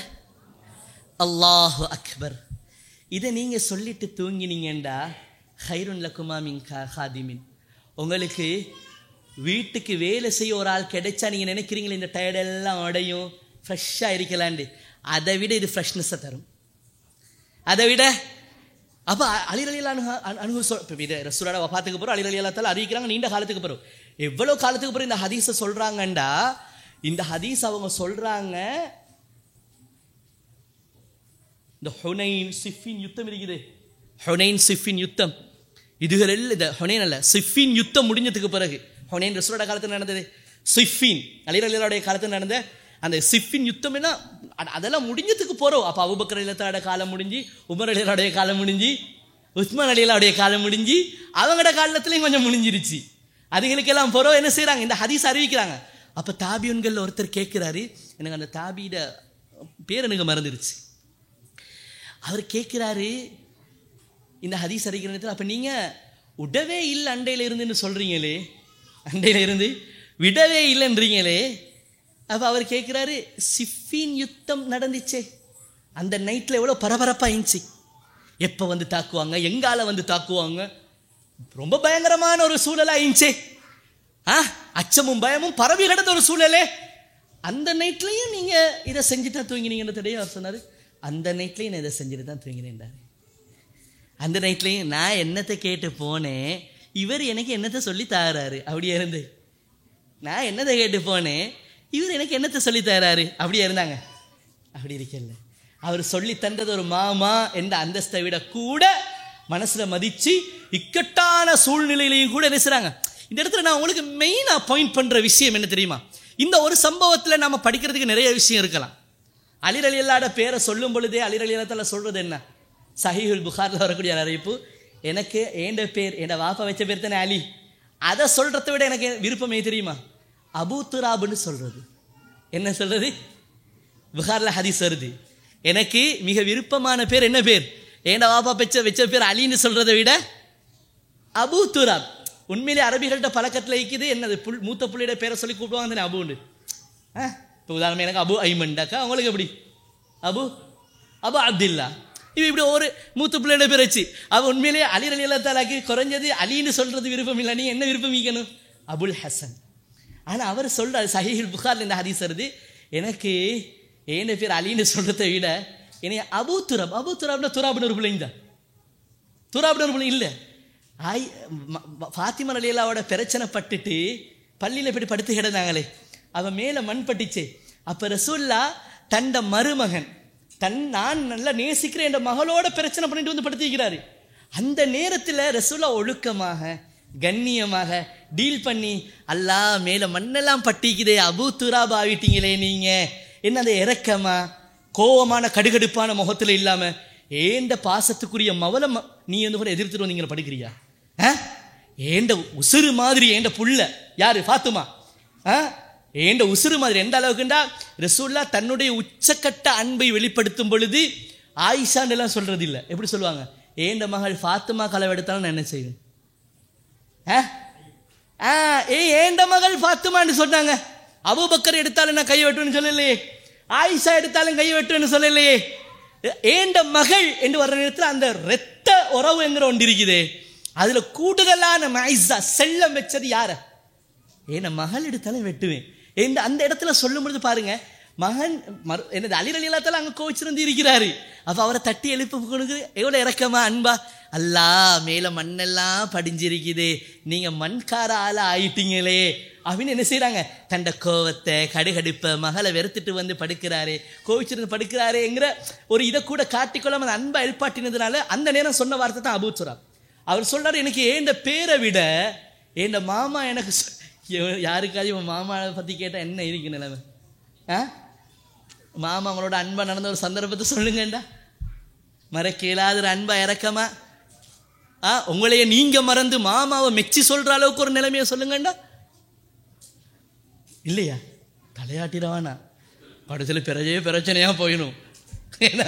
Speaker 1: அல்லாஹு அக்பர் இதை நீங்க சொல்லிட்டு தூங்கினீங்கண்டா ஹைருன் லக்குமா மின் கா ஹாதிமின் உங்களுக்கு வீட்டுக்கு வேலை செய்ய ஒரு ஆள் கிடைச்சா நீங்க நினைக்கிறீங்களே இந்த டயர்டெல்லாம் உடையும் ஃப்ரெஷ்ஷாக இருக்கலாண்டு அதை விட இது ஃப்ரெஷ்னஸை தரும் அதை விட அப்போ அலிரலியல் அணுக அணுகு சொல் இப்போ இது ரசூலோட வபாத்துக்கு போகிறோம் அலிரலியலாத்தால் அறிவிக்கிறாங்க நீண்ட காலத்துக்கு பிறகு எவ்வளோ காலத்துக்கு பிறகு இந்த ஹதீஸை சொல்கிறாங்கண்டா இந்த ஹதீஸ் அவங்க சொல்கிறாங்க இந்த ஹொனைன் சிஃபின் யுத்தம் இருக்குது ஹொனைன் சிஃபின் யுத்தம் இதுகள் எல்லாம் இந்த ஹொனைன் அல்ல சிஃபின் யுத்தம் முடிஞ்சதுக்கு பிறகு ஹொனைன் ரசூலோட காலத்தில் நடந்தது சிஃபின் அலிரலியலுடைய காலத்தில் நடந்த அந்த சிஃபின் யுத்தம் என்ன அ- அதெல்லாம் முடிஞ்சதுக்கு போகிறோம் அப்போ அபுபக்கர் அலிலத்தோட காலம் முடிஞ்சு உமர் அலியலுடைய காலம் முடிஞ்சு உஸ்மான் அலியலாவுடைய காலம் முடிஞ்சு அவங்களோட காலத்துலேயும் கொஞ்சம் முடிஞ்சிருச்சு அதுகளுக்கெல்லாம் போகிறோம் என்ன செய்கிறாங்க இந்த ஹதீஸ் அறிவிக்கிறாங்க அப்போ தாபியன்கள் ஒருத்தர் கேட்குறாரு எனக்கு அந்த தாபியிட பேர் எனக்கு மறந்துருச்சு அவர் கேட்குறாரு இந்த ஹதீஸ் அறிக்கிற நேரத்தில் அப்போ நீங்கள் விடவே இல்லை அண்டையில் இருந்துன்னு சொல்கிறீங்களே அண்டையில் இருந்து விடவே இல்லைன்றீங்களே அப்போ அவர் கேட்குறாரு சிஃபின் யுத்தம் நடந்துச்சே அந்த நைட்டில் எவ்வளோ பரபரப்பாக இருந்துச்சு எப்போ வந்து தாக்குவாங்க எங்கால வந்து தாக்குவாங்க ரொம்ப பயங்கரமான ஒரு சூழலாக இருந்துச்சே ஆ அச்சமும் பயமும் பரவி கிடந்த ஒரு சூழலே அந்த நைட்லையும் நீங்கள் இதை செஞ்சு தான் தூங்கினீங்கன்றதையே அவர் சொன்னார் அந்த நைட்லையும் நான் இதை செஞ்சுட்டு தான் தூங்கினேன்டாரு அந்த நைட்லையும் நான் என்னத்தை கேட்டு போனேன் இவர் எனக்கு என்னத்தை சொல்லி தாராரு அப்படியே இருந்து நான் என்னத்தை கேட்டு போனேன் இவர் எனக்கு என்னத்தை சொல்லி தராரு அப்படியே இருந்தாங்க அப்படி இருக்கல அவர் சொல்லி தந்தது ஒரு மாமா என்ற அந்தஸ்தை விட கூட மனசுல மதிச்சு இக்கட்டான சூழ்நிலையிலையும் கூட என்ன செய்றாங்க இந்த இடத்துல நான் உங்களுக்கு மெயினா பாயிண்ட் பண்ற விஷயம் என்ன தெரியுமா இந்த ஒரு சம்பவத்துல நாம படிக்கிறதுக்கு நிறைய விஷயம் இருக்கலாம் அலிர் அலி அல்லாட பேரை சொல்லும் பொழுதே அலிர் அலி அல்லாத்தால சொல்றது என்ன சஹீஹுல் புகாரில் வரக்கூடிய அறிவிப்பு எனக்கு ஏண்ட பேர் என் வாப்பா வச்ச பேர் தானே அலி அதை சொல்றதை விட எனக்கு விருப்பமே தெரியுமா அபூ துராபுன்னு சொல்றது என்ன சொல்றது புகாரில் ஹதீஸ் வருது எனக்கு மிக விருப்பமான பேர் என்ன பேர் ஏண்ட வாப்பா வச்ச வச்ச பேர் அலின்னு சொல்றதை விட அபூ துராப் உண்மையிலே அரபிகள்கிட்ட பழக்கத்தில் இருக்குது என்னது புல் மூத்த புள்ளியோட பேரை சொல்லி கூப்பிடுவாங்க தானே அபுன்னு ஆ இப்போ உதாரணம் எனக்கு அபு ஐமண்டாக்கா அவங்களுக்கு எப்படி அபு அபு அப்துல்லா இவ இப்படி ஒரு மூத்த பிள்ளையோட பேர் வச்சு அவ உண்மையிலேயே அலி அலி அல்லா தாலாக்கு குறைஞ்சது அலின்னு சொல்றது விருப்பம் இல்லை நீ என்ன விருப்பம் வைக்கணும் அபுல் ஹசன் ஆனால் அவர் சொல்றாரு சஹீஹுல் புகார் இந்த ஹதீஸ் வருது எனக்கு ஏன பேர் அலின்னு சொல்றதை விட என்னை அபு துராப் அபு துராப்னா துராப்னு ஒரு பிள்ளைங்க தான் துராப்னு ஒரு பிள்ளை இல்லை ஆய் ம- ம- ஃபாத்திமா அலியல்லாவோட பிரச்சனை பட்டுட்டு பள்ளியில் போய் படுத்து கிடந்தாங்களே அவன் மேலே மண் பட்டுச்சு அப்போ ரசூல்லா தண்ட மருமகன் தன் நான் நல்லா நேசிக்கிற என் மகளோட பிரச்சனை பண்ணிட்டு வந்து படுத்திக்கிறாரு அந்த நேரத்தில் ரசூல்லா ஒழுக்கமாக கண்ணியமாக டீல் பண்ணி அல்லாஹ் மேலே மண்ணெல்லாம் பட்டிக்குதே அபு துராபா ஆகிட்டீங்களே நீங்கள் என்ன அந்த இறக்கமா கோவமான கடுகடுப்பான முகத்தில் இல்லாமல் ஏண்ட பாசத்துக்குரிய மவல ம- நீ வந்து கூட எதிர்த்துட்டு வந்தீங்க படிக்கிறியா ஆ? ஏண்ட உசுறு மாதிரி ஏண்ட புள்ள யாரு ஃபாத்துமா ஆ? ஏண்ட உசுறு மாதிரி எந்த அளவுக்குண்டா ரசூல்லா தன்னுடைய உச்சக்கட்ட அன்பை வெளிப்படுத்தும் பொழுது ஆயிஷான்னு எல்லாம் சொல்றது இல்ல எப்படி சொல்லுவாங்க ஏண்ட மகள் ஃபாத்துமா களவெடுத்தாலும் நான் என்ன செய்வேன் ஆ? ஆ, ஏய் ஏண்ட மகள் ஃபாத்துமான்னு சொன்னாங்க அபூபக்கர் எடுத்தாலும் நான் கை வெட்டுவேன்னு சொல்லலையே ஆயிஷா எடுத்தாலும் கை வெட்டுவேன்னு சொல்லலையே ஏ- ஏண்ட மகள் என்று வர்ற நேரத்தில் அந்த இரத்த உறவு என்கிற ஒன்று இருக்குதே அதுல கூடுதலான மைசா செல்லம் வச்சது யார ஏன்னா மகள் எடுத்தாலும் வெட்டுவேன் இந்த அந்த இடத்துல சொல்லும் பொழுது பாருங்க மகன் மறு என்னது அலிர் அலி அல்லாத்தால அங்கே கோவிச்சிருந்து இருக்கிறாரு அப்போ அவரை தட்டி எழுப்ப கொடுக்குது எவ்வளோ இறக்கமா அன்பா அல்லா மேலே மண்ணெல்லாம் படிஞ்சிருக்குது நீங்கள் மண்கார ஆளா ஆயிட்டீங்களே அப்படின்னு என்ன செய்கிறாங்க தண்ட கோவத்தை கடுகடுப்பை மகளை வெறுத்துட்டு வந்து படுக்கிறாரு கோவிச்சிருந்து படுக்கிறாருங்கிற ஒரு இதை கூட காட்டிக்கொள்ளாம அந்த அன்பை எழுப்பாட்டினதுனால அந்த நேரம் சொன்ன வார்த்தை தான் அபூச்சுரா அவர் சொல்றாரு எனக்கு ஏண்ட பேரை விட ஏண்ட மாமா எனக்கு சொ- எவ- யாருக்காவது இவன் மாமாவை பற்றி கேட்டால் என்ன இருக்கு நிலைமை ஆ மாமா அவங்களோட அன்பா நடந்த ஒரு சந்தர்ப்பத்தை சொல்லுங்கண்டா மறக்க இயலாத ஒரு அன்பா இறக்கமா ஆ உங்களையே நீங்க மறந்து மாமாவை மெச்சி சொல்ற அளவுக்கு ஒரு நிலைமையை சொல்லுங்கண்டா இல்லையா தலையாட்டிடவானா படத்தில் பிறஜே பிரச்சனையா போயிடும் ஏன்னா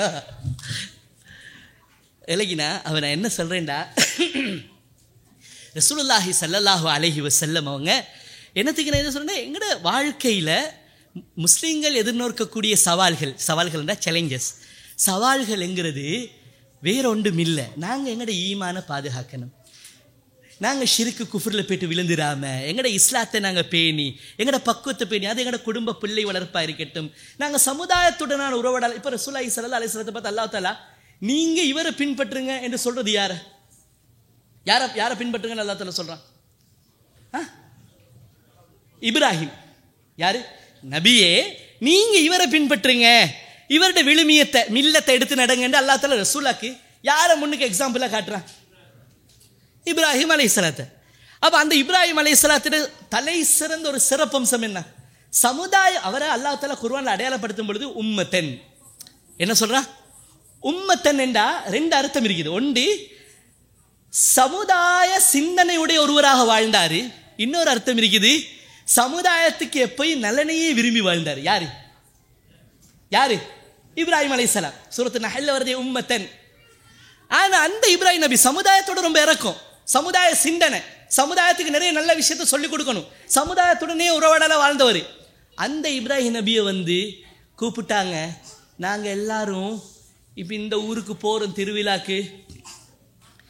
Speaker 1: இல்லைக்கினா அவன் நான் என்ன சொல்றேன்டா ரசூலுல்லாஹி ஸல்லல்லாஹு அலைஹி வஸல்லம் அவங்க என்னத்துக்கு நான் என்ன சொல்றேன் எங்களோட வாழ்க்கையில் முஸ்லீம்கள் எதிர்நோக்கக்கூடிய சவால்கள் சவால்கள்னா சேலஞ்சஸ் சவால்கள்ங்கிறது வேற ஒன்றும் இல்லை நாங்கள் எங்களோட ஈமான பாதுகாக்கணும் நாங்கள் ஷிருக்கு குஃபரில் போயிட்டு விழுந்துடாம எங்களோட இஸ்லாத்தை நாங்கள் பேணி எங்களோட பக்குவத்தை பேணி அது எங்களோட குடும்ப பிள்ளை வளர்ப்பாக இருக்கட்டும் நாங்கள் சமுதாயத்துடனான உறவடால் இப்போ ரசூலாய் சல்லா அலிஸ்லத்தை பார்த்து அல்லாஹ் தாலா நீங்கள் இவரை பின்பற்றுங்க என்று சொல்றது யாரை யாரை யாரை பின்பற்றுங்கன்னு அல்லா தாலா சொல்கிறான் ஆ இப்ராஹிம் யாரு நபியே நீங்க இவரை பின்பற்றுங்க இவருடைய விழுமியத்தை மில்லத்தை எடுத்து நடங்கன்னு அல்லா தால ரசூலாக்கு யாரை முன்னுக்கு எக்ஸாம்பிளாக காட்டுறான் இப்ராஹிம் அலைஹிஸ்ஸலாத்தை அப்ப அந்த இப்ராஹிம் அலைஹிஸ்ஸலாத்திட தலை சிறந்த ஒரு சிறப்பம்சம் என்ன சமுதாய அவரை அல்லாஹ் தாலா குர்ஆன்ல அடையாளப்படுத்தும் பொழுது உம்மத்தன் என்ன சொல்றா உம்மத்தன் என்றா ரெண்டு அர்த்தம் இருக்குது ஒன்று சமுதாய சிந்தனையுடைய ஒருவராக வாழ்ந்தாரு இன்னொரு அர்த்தம் இருக்குது சமுதாயத்துக்கு எப்பயும் நலனையே விரும்பி வாழ்ந்தார் யாரு யாரு இப்ராஹிம் அலைஹிஸ்ஸலாம் சூரத்து நஹல்ல வருதே உம்மத்தன் ஆனா அந்த இப்ராஹிம் நபி சமுதாயத்தோட ரொம்ப இறக்கும் சமுதாய சிந்தனை சமுதாயத்துக்கு நிறைய நல்ல விஷயத்த சொல்லி கொடுக்கணும் சமுதாயத்துடனே உறவாடல வாழ்ந்தவர் அந்த இப்ராஹிம் நபியை வந்து கூப்பிட்டாங்க நாங்க எல்லாரும் இப்போ இந்த ஊருக்கு போறோம் திருவிழாக்கு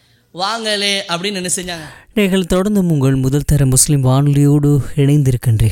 Speaker 1: வாங்கலே அப்படின்னு என்ன செஞ்சாங்க
Speaker 2: நீங்கள் தொடர்ந்து உங்கள் முதல் தர முஸ்லிம் வானொலியோடு இணைந்திருக்கின்றீர்கள்